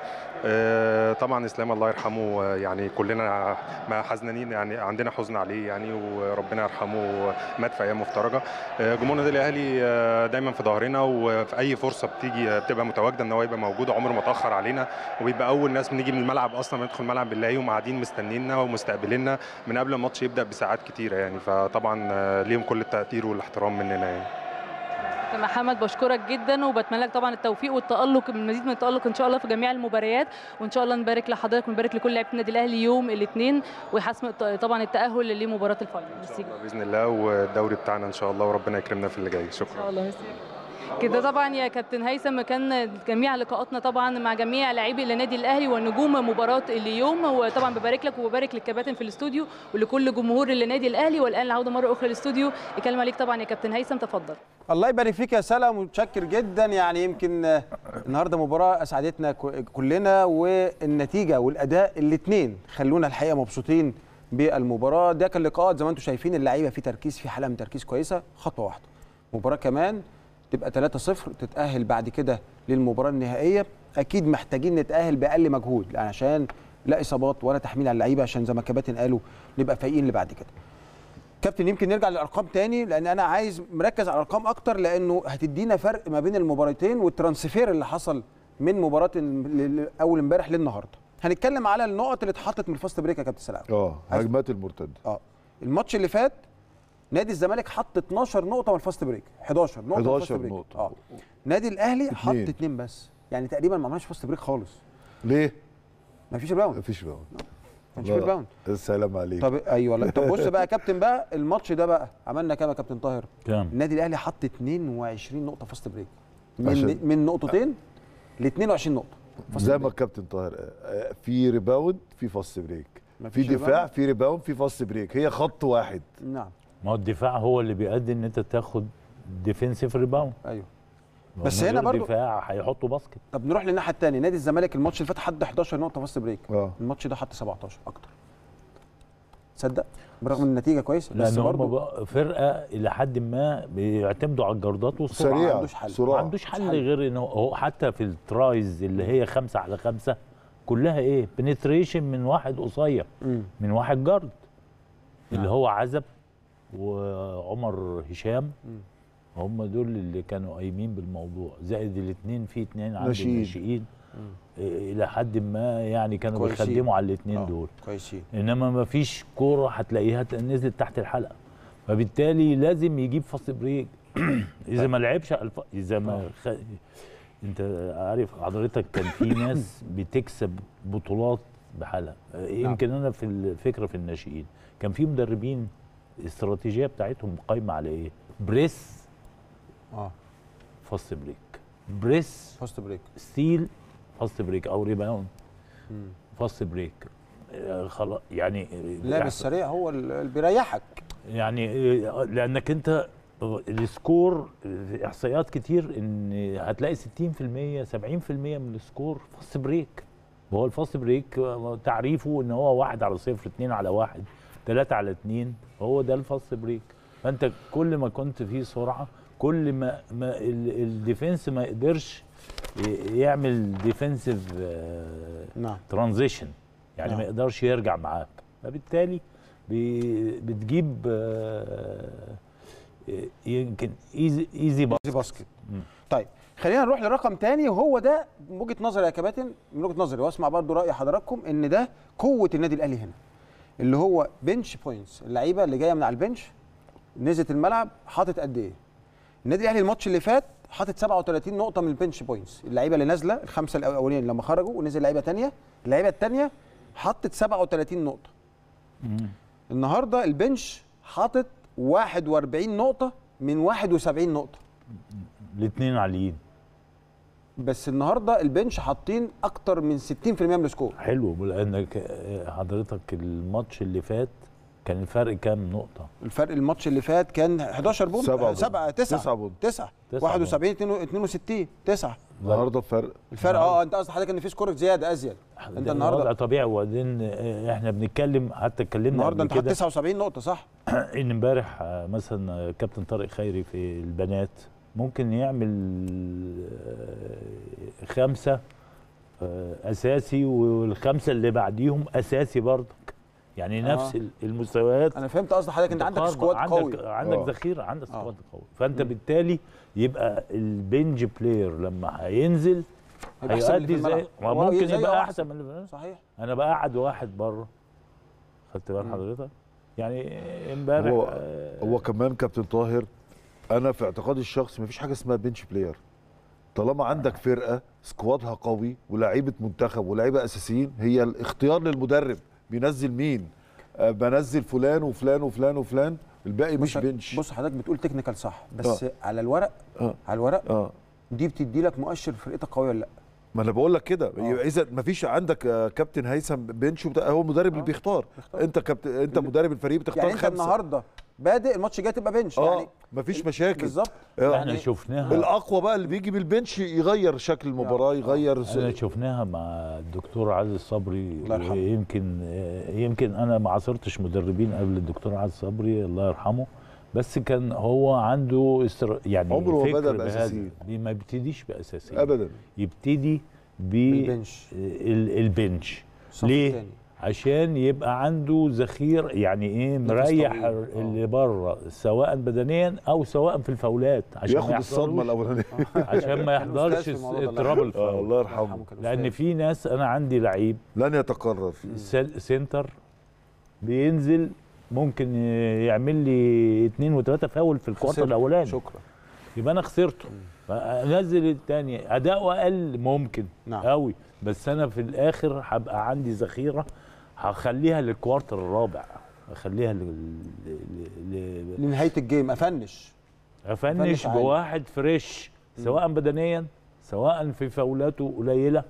آه، طبعا اسلام الله يرحمه آه، يعني كلنا ما حزنانين يعني عندنا حزن عليه يعني وربنا يرحمه مات في ايام مفترجه آه، جمهور النادي الاهلي آه، دايما في ظهرنا وفي اي فرصه بتيجي آه، بتبقى متواجده ان هو يبقى موجود عمره ما اتاخر علينا وبيبقى اول ناس بنيجي من الملعب اصلا ندخل الملعب بنلاقيهم قاعدين مستنينا ومستقبلينا من قبل الماتش يبدا بساعات كتيره يعني فطبعا آه، ليهم كل التقدير والاحترام مننا يعني كابتن محمد بشكرك جدا وبتمنى لك طبعا التوفيق والتالق المزيد من التالق ان شاء الله في جميع المباريات وان شاء الله نبارك لحضرتك ونبارك لكل لعيبه النادي الاهلي يوم الاثنين ويحسم الت- طبعا التاهل لمباراه الفاينل ميرسي جدا. باذن الله والدوري بتاعنا ان شاء الله وربنا يكرمنا في اللي جاي ان شكرا شاء الله ميرسي كده طبعا يا كابتن هيثم كان جميع لقاءاتنا طبعا مع جميع لاعبي النادي الاهلي ونجوم مباراه اليوم وطبعا ببارك لك وببارك للكباتن في الاستوديو ولكل جمهور النادي الاهلي والان العوده مره اخرى للاستوديو الكلمه عليك طبعا يا كابتن هيثم تفضل الله يبارك فيك يا سلام متشكر جدا يعني يمكن آه، النهارده مباراه اسعدتنا ك- كلنا والنتيجه والاداء الاثنين خلونا الحقيقه مبسوطين بالمباراه ده كان لقاءات زي ما انتم شايفين اللعيبه في تركيز في حاله من تركيز كويسه خطوه واحده مباراه كمان تبقى 3-0 تتاهل بعد كده للمباراه النهائيه اكيد محتاجين نتاهل باقل مجهود عشان لا اصابات ولا تحميل على اللعيبه عشان زي ما الكباتن قالوا نبقى فايقين اللي بعد كده كابتن يمكن نرجع للارقام تاني لان انا عايز مركز على الارقام اكتر لانه هتدينا فرق ما بين المباراتين والترانسفير اللي حصل من مباراه ال- ل- اول امبارح للنهارده هنتكلم على النقط اللي اتحطت من الفاست بريك يا كابتن سلام اه هجمات المرتده اه الماتش اللي فات نادي الزمالك حط 12 نقطه من الفاست بريك 11 نقطه من 11 الفاست بريك. نقطة. اه نادي الاهلي حط اتنين. اتنين بس يعني تقريبا ما عملناش فاست بريك خالص ليه؟ مفيش ريباوند مفيش ريباوند مفيش ريباوند السلام عليكم طب ايوه لا طب بص بقى يا كابتن بقى الماتش ده بقى عملنا كام يا كابتن طاهر؟ كام النادي الاهلي حط 22 نقطه فاست بريك من عشان- من نقطتين ل 22 نقطه فاست زي ما بريك. الكابتن طاهر قال، آه، في ريباوند في فاست بريك في مفيش دفاع ريباوند؟ في ريباوند في فاست بريك هي خط واحد نعم ما هو الدفاع هو اللي بيؤدي ان انت تاخد ديفensive ريباوند ايوه بس هنا برضو- دفاع هيحطوا باسكت طب نروح للناحيه الثانيه نادي الزمالك الماتش اللي فات حط 11 نقطه فاست بريك اه الماتش ده حط 17 اكتر تصدق برغم ان النتيجه كويسه بس لان هم برضه بقى فرقه الى حد ما بيعتمدوا على الجردات والسرعه ما سريع عندوش حل. ما سرعه عندوش حل حل. غير ان هو- هو حتى في الترايز اللي هي خمسة على خمسة كلها ايه بنتريشن من واحد قصير مم. من واحد جارد اللي نعم. هو عزب وعمر هشام هم دول اللي كانوا قايمين بالموضوع زائد الاثنين في اثنين عند ناشئين. الناشئين إيه، الى حد ما يعني كانوا كويسين. بيخدموا على الاثنين آه، دول كويسين انما ما فيش كوره هتلاقيها نزلت تحت الحلقه فبالتالي لازم يجيب فاست بريك اذا ما لعبش الف... اذا ما خ... انت عارف حضرتك كان في ناس بتكسب بطولات بحالها يمكن انا في الفكره في الناشئين كان في مدربين الاستراتيجيه بتاعتهم قايمه على ايه بريس اه فاست بريك بريس فاست بريك ستيل فاست بريك او ريباوند فاست بريك آه، خلاص يعني اللعب السريع هو اللي بيريحك يعني آه، لانك انت السكور في احصائيات كتير ان هتلاقي 60% 70% من السكور فاست بريك وهو الفاست بريك آه، تعريفه ان هو واحد على صفر اتنين على واحد تلاتة على اتنين هو ده الفاست بريك فانت كل ما كنت فيه سرعه كل ما ما ال- الديفنس ما يقدرش ي- يعمل ديفنسيف نعم ترانزيشن يعني نعم. ما يقدرش يرجع معاك فبالتالي بي- بتجيب آه، يمكن ايزي ايزي زي باسكت طيب خلينا نروح لرقم تاني وهو ده من وجهه نظري يا كباتن من وجهه نظري واسمع برضو راي حضراتكم ان ده قوه النادي الاهلي هنا اللي هو بنش بوينتس اللعيبه اللي جايه من على البنش نزلت الملعب حاطط قد ايه النادي الاهلي الماتش اللي فات حاطط 37 نقطه من البنش بوينتس اللعيبه اللي نازله الخمسه الاولين لما خرجوا ونزل لعيبه تانية اللعيبه التانية حطت 37 نقطه النهارده البنش حاطط 41 نقطه من 71 نقطه الاثنين عاليين بس النهارده البنش حاطين اكتر من 60% من السكور حلو لانك آه، حضرتك الماتش اللي فات كان الفرق كام نقطه الفرق الماتش اللي فات كان 11 بونت سبعة بونت. 7 9 تسعة بونت. 9 تسعة 71 62 9 النهارده فرق الفرق اه انت قصدك حضرتك ان في سكور زياده ازيد انت ده النهارده وضع طبيعي وبعدين آه، احنا بنتكلم حتى اتكلمنا النهارده قبل انت حاطط كده 79 نقطه صح ان امبارح آه، مثلا آه، كابتن طارق خيري في البنات ممكن يعمل آه، خمسه آه، اساسي والخمسه اللي بعديهم اساسي برضك يعني آه. نفس ال- المستويات انا فهمت قصد حضرتك انت عندك متقاربة. سكواد عندك قوي عندك آه. ذخيره عندك آه. سكواد قوي فانت بالتالي يبقى البنج بلاير لما هينزل هيبقى أحسن من اللي في هيؤدي زي الملعب. ما هو ممكن زيه يبقى أو احسن من اللي في الملعب. صحيح انا بقعد واحد بره خدت بال حضرتك يعني امبارح هو آه، هو كمان كابتن طاهر انا في اعتقادي الشخصي مفيش حاجه اسمها بنش بلاير طالما عندك فرقه سكوادها قوي ولاعيبه منتخب ولاعيبه اساسيين هي الاختيار للمدرب بينزل مين آه بنزل فلان وفلان وفلان وفلان الباقي مش بص- بنش بص حضرتك بتقول تكنيكال صح بس آه. على الورق اه على الورق اه دي بتدي لك مؤشر فرقتك قويه ولا لا ما انا بقول لك كده آه. يبقى اذا ما فيش عندك آه، كابتن هيثم بنش وبتاع هو المدرب اللي آه. بيختار بيختار. انت كابتن انت مدرب الفريق بتختار يعني انت خمسه النهارده بادئ الماتش الجاي تبقى بنش اه يعني مفيش مشاكل بالظبط آه. احنا شفناها الاقوى بقى اللي بيجي بالبنش يغير شكل المباراه يغير س- احنا شفناها مع الدكتور عادل صبري الله يرحمه. ويمكن يمكن انا ما عاصرتش مدربين قبل الدكتور عادل صبري الله يرحمه بس كان هو عنده استر... يعني عمره ما فكر بدأ بهذا. بأساسيين. بي- ما بيبتديش باساسيين ابدا يبتدي بالبنش. بالبنش الصف ليه؟ التاني. عشان يبقى عنده ذخير يعني ايه مريح طويل. آه. اللي بره سواء بدنيا او سواء في الفاولات عشان ياخد ما الصدمه يحضروش الاولانيه عشان ما كان يحضرش أستاذ في الموضوع ده. اضطراب آه، الفاول الله يرحمه كان لان أستاذ. في ناس انا عندي لعيب لن يتكرر سل- سنتر بينزل ممكن يعمل لي اثنين وثلاثه فاول في الكوارتر خسرت. الاولاني شكرا يبقى انا خسرته فانزل الثاني اداؤه اقل ممكن نعم. قوي بس انا في الاخر هبقى عندي ذخيره هخليها للكوارتر الرابع اخليها لل... ل... ل... لنهايه الجيم افنش افنش فنش عالي. بواحد فريش سواء بدنيا سواء في فاولاته قليله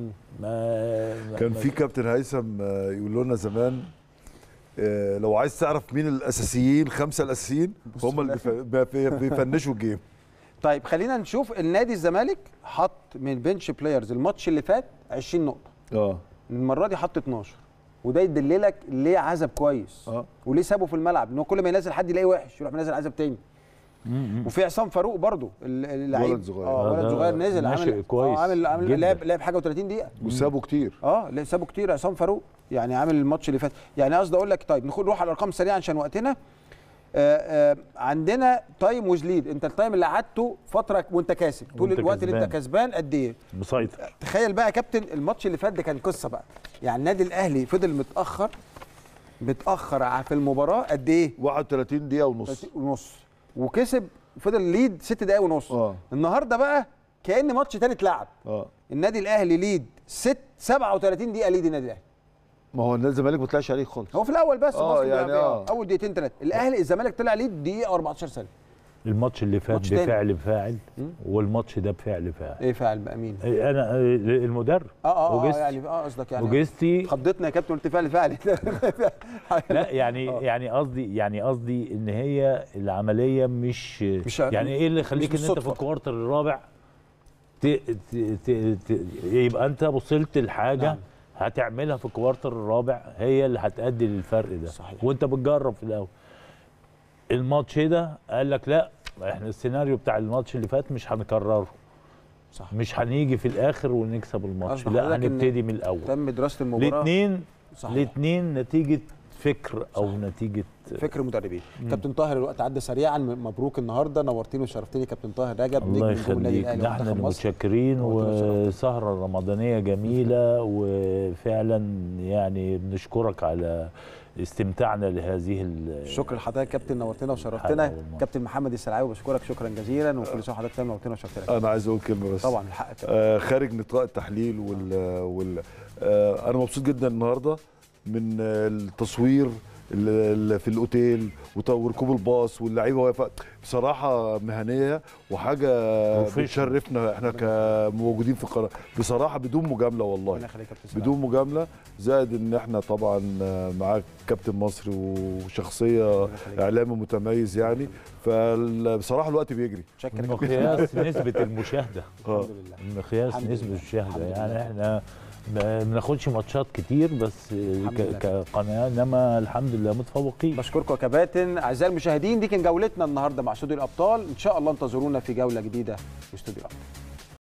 ما كان ما- في كابتن هيثم آه، يقول لنا زمان آه، لو عايز تعرف مين الاساسيين خمسه الاساسيين هم اللي بيف- بيف- بيفنشوا الجيم طيب خلينا نشوف النادي الزمالك حط من بنش بلايرز الماتش اللي فات 20 نقطه اه المره دي حط 12 وده يدللك ليه عزب كويس اه وليه سابه في الملعب ان هو كل ما ينزل حد يلاقيه وحش يروح منزل عزب تاني وفي عصام فاروق برضو ال- اللعيب ولد صغير. اه آه، ولد ده صغير نزل ناشئ عامل كويس آه عامل جداً. عامل لعب لعب حاجه و30 دقيقه وسابوا كتير اه لا سابه كتير عصام فاروق يعني عامل الماتش اللي فات يعني قصدي اقول لك طيب نخد نروح على الارقام سريعا عشان وقتنا آه آه عندنا تايم ويز ليد انت التايم اللي قعدته فتره وانت كاسب طول وانت الوقت اللي انت كسبان. كسبان قد ايه مسيطر تخيل بقى يا كابتن الماتش اللي فات ده كان قصه بقى يعني النادي الاهلي فضل متاخر متاخر ع- في المباراه قد ايه 31 دقيقه ونص ونص وكسب فضل ليد ست دقايق ونص اه النهارده بقى كان ماتش تاني اتلعب اه النادي الاهلي ليد ست 37 دقيقه ليد النادي الاهلي ما هو النادي الزمالك ما طلعش عليه خالص هو في الاول بس آه، مصر يعني بيلعب- آه. اول دقيقتين ثلاثه الاهلي الزمالك طلع ليد دقيقه و14 ثانيه الماتش اللي فات ماتش تاني. بفعل فاعل والماتش ده بفعل فاعل ايه فعل بقى مين انا المدرب اه اه, آه وجستي. يعني اه قصدك يعني وجستي خضتنا يا كابتن قلت فعل فعل لا يعني آه. يعني قصدي يعني قصدي ان هي العمليه مش, مش- يعني ايه اللي يخليك ان انت في بالصدفة. الكوارتر الرابع ت ت ت ت يبقى انت وصلت لحاجه نعم. نعم. هتعملها في الكوارتر الرابع هي اللي هتأدي للفرق ده صحيح. وانت بتجرب في الاول الماتش ده قال لك لا احنا السيناريو بتاع الماتش اللي فات مش هنكرره صح مش هنيجي في الاخر ونكسب الماتش قصد لا حضرتك إن هنبتدي من الاول تم دراسه المباراه الاثنين صحيح الاثنين نتيجه فكر او نتيجه فكر مدربين كابتن طاهر الوقت عدى سريعا م- مبروك النهارده نورتني وشرفتني كابتن طاهر رجب الله نجم نجوم النادي يخليك الاهلي نحن ومنتخب مصر المتشكرين نورتنا وشرفتنا. وسهرة رمضانية جميلة وفعلا يعني بنشكرك على استمتاعنا لهذه ال- شكرا لحضرتك كابتن نورتنا حلقة وشرفتنا والله. كابتن محمد السلعاوي بشكرك شكرا جزيلا وكل سنه وحضرتك طيب نورتنا وشرفتنا انا عايز اقول كلمه بس طبعا الحق كابتن. آه خارج نطاق التحليل وال, وال آه انا مبسوط جدا النهارده من آه، التصوير اللي في الاوتيل وط- وركوب الباص واللعيبه واقفه بصراحه مهنيه وحاجه Professional. بتشرفنا احنا كموجودين في القناه بصراحه بدون مجامله والله ربنا يخليك يا كابتن سلام. بدون مجامله زائد ان احنا طبعا آه، معاك كابتن مصري وشخصيه ربنا يخليك. اعلامي متميز يعني فبصراحه الوقت بيجري شكرا يا كابتن. مقياس نسبة المشاهدة اه الحمد لله مقياس الحمد نسبة لله. المشاهدة الحمد يعني لله. احنا ما بناخدش ماتشات كتير بس الحمد ك- لله. كقناة انما الحمد لله متفوقين بشكركم يا كباتن اعزائي المشاهدين دي كان جولتنا النهارده مع استوديو الابطال ان شاء الله انتظرونا في جوله جديده في استوديو الابطال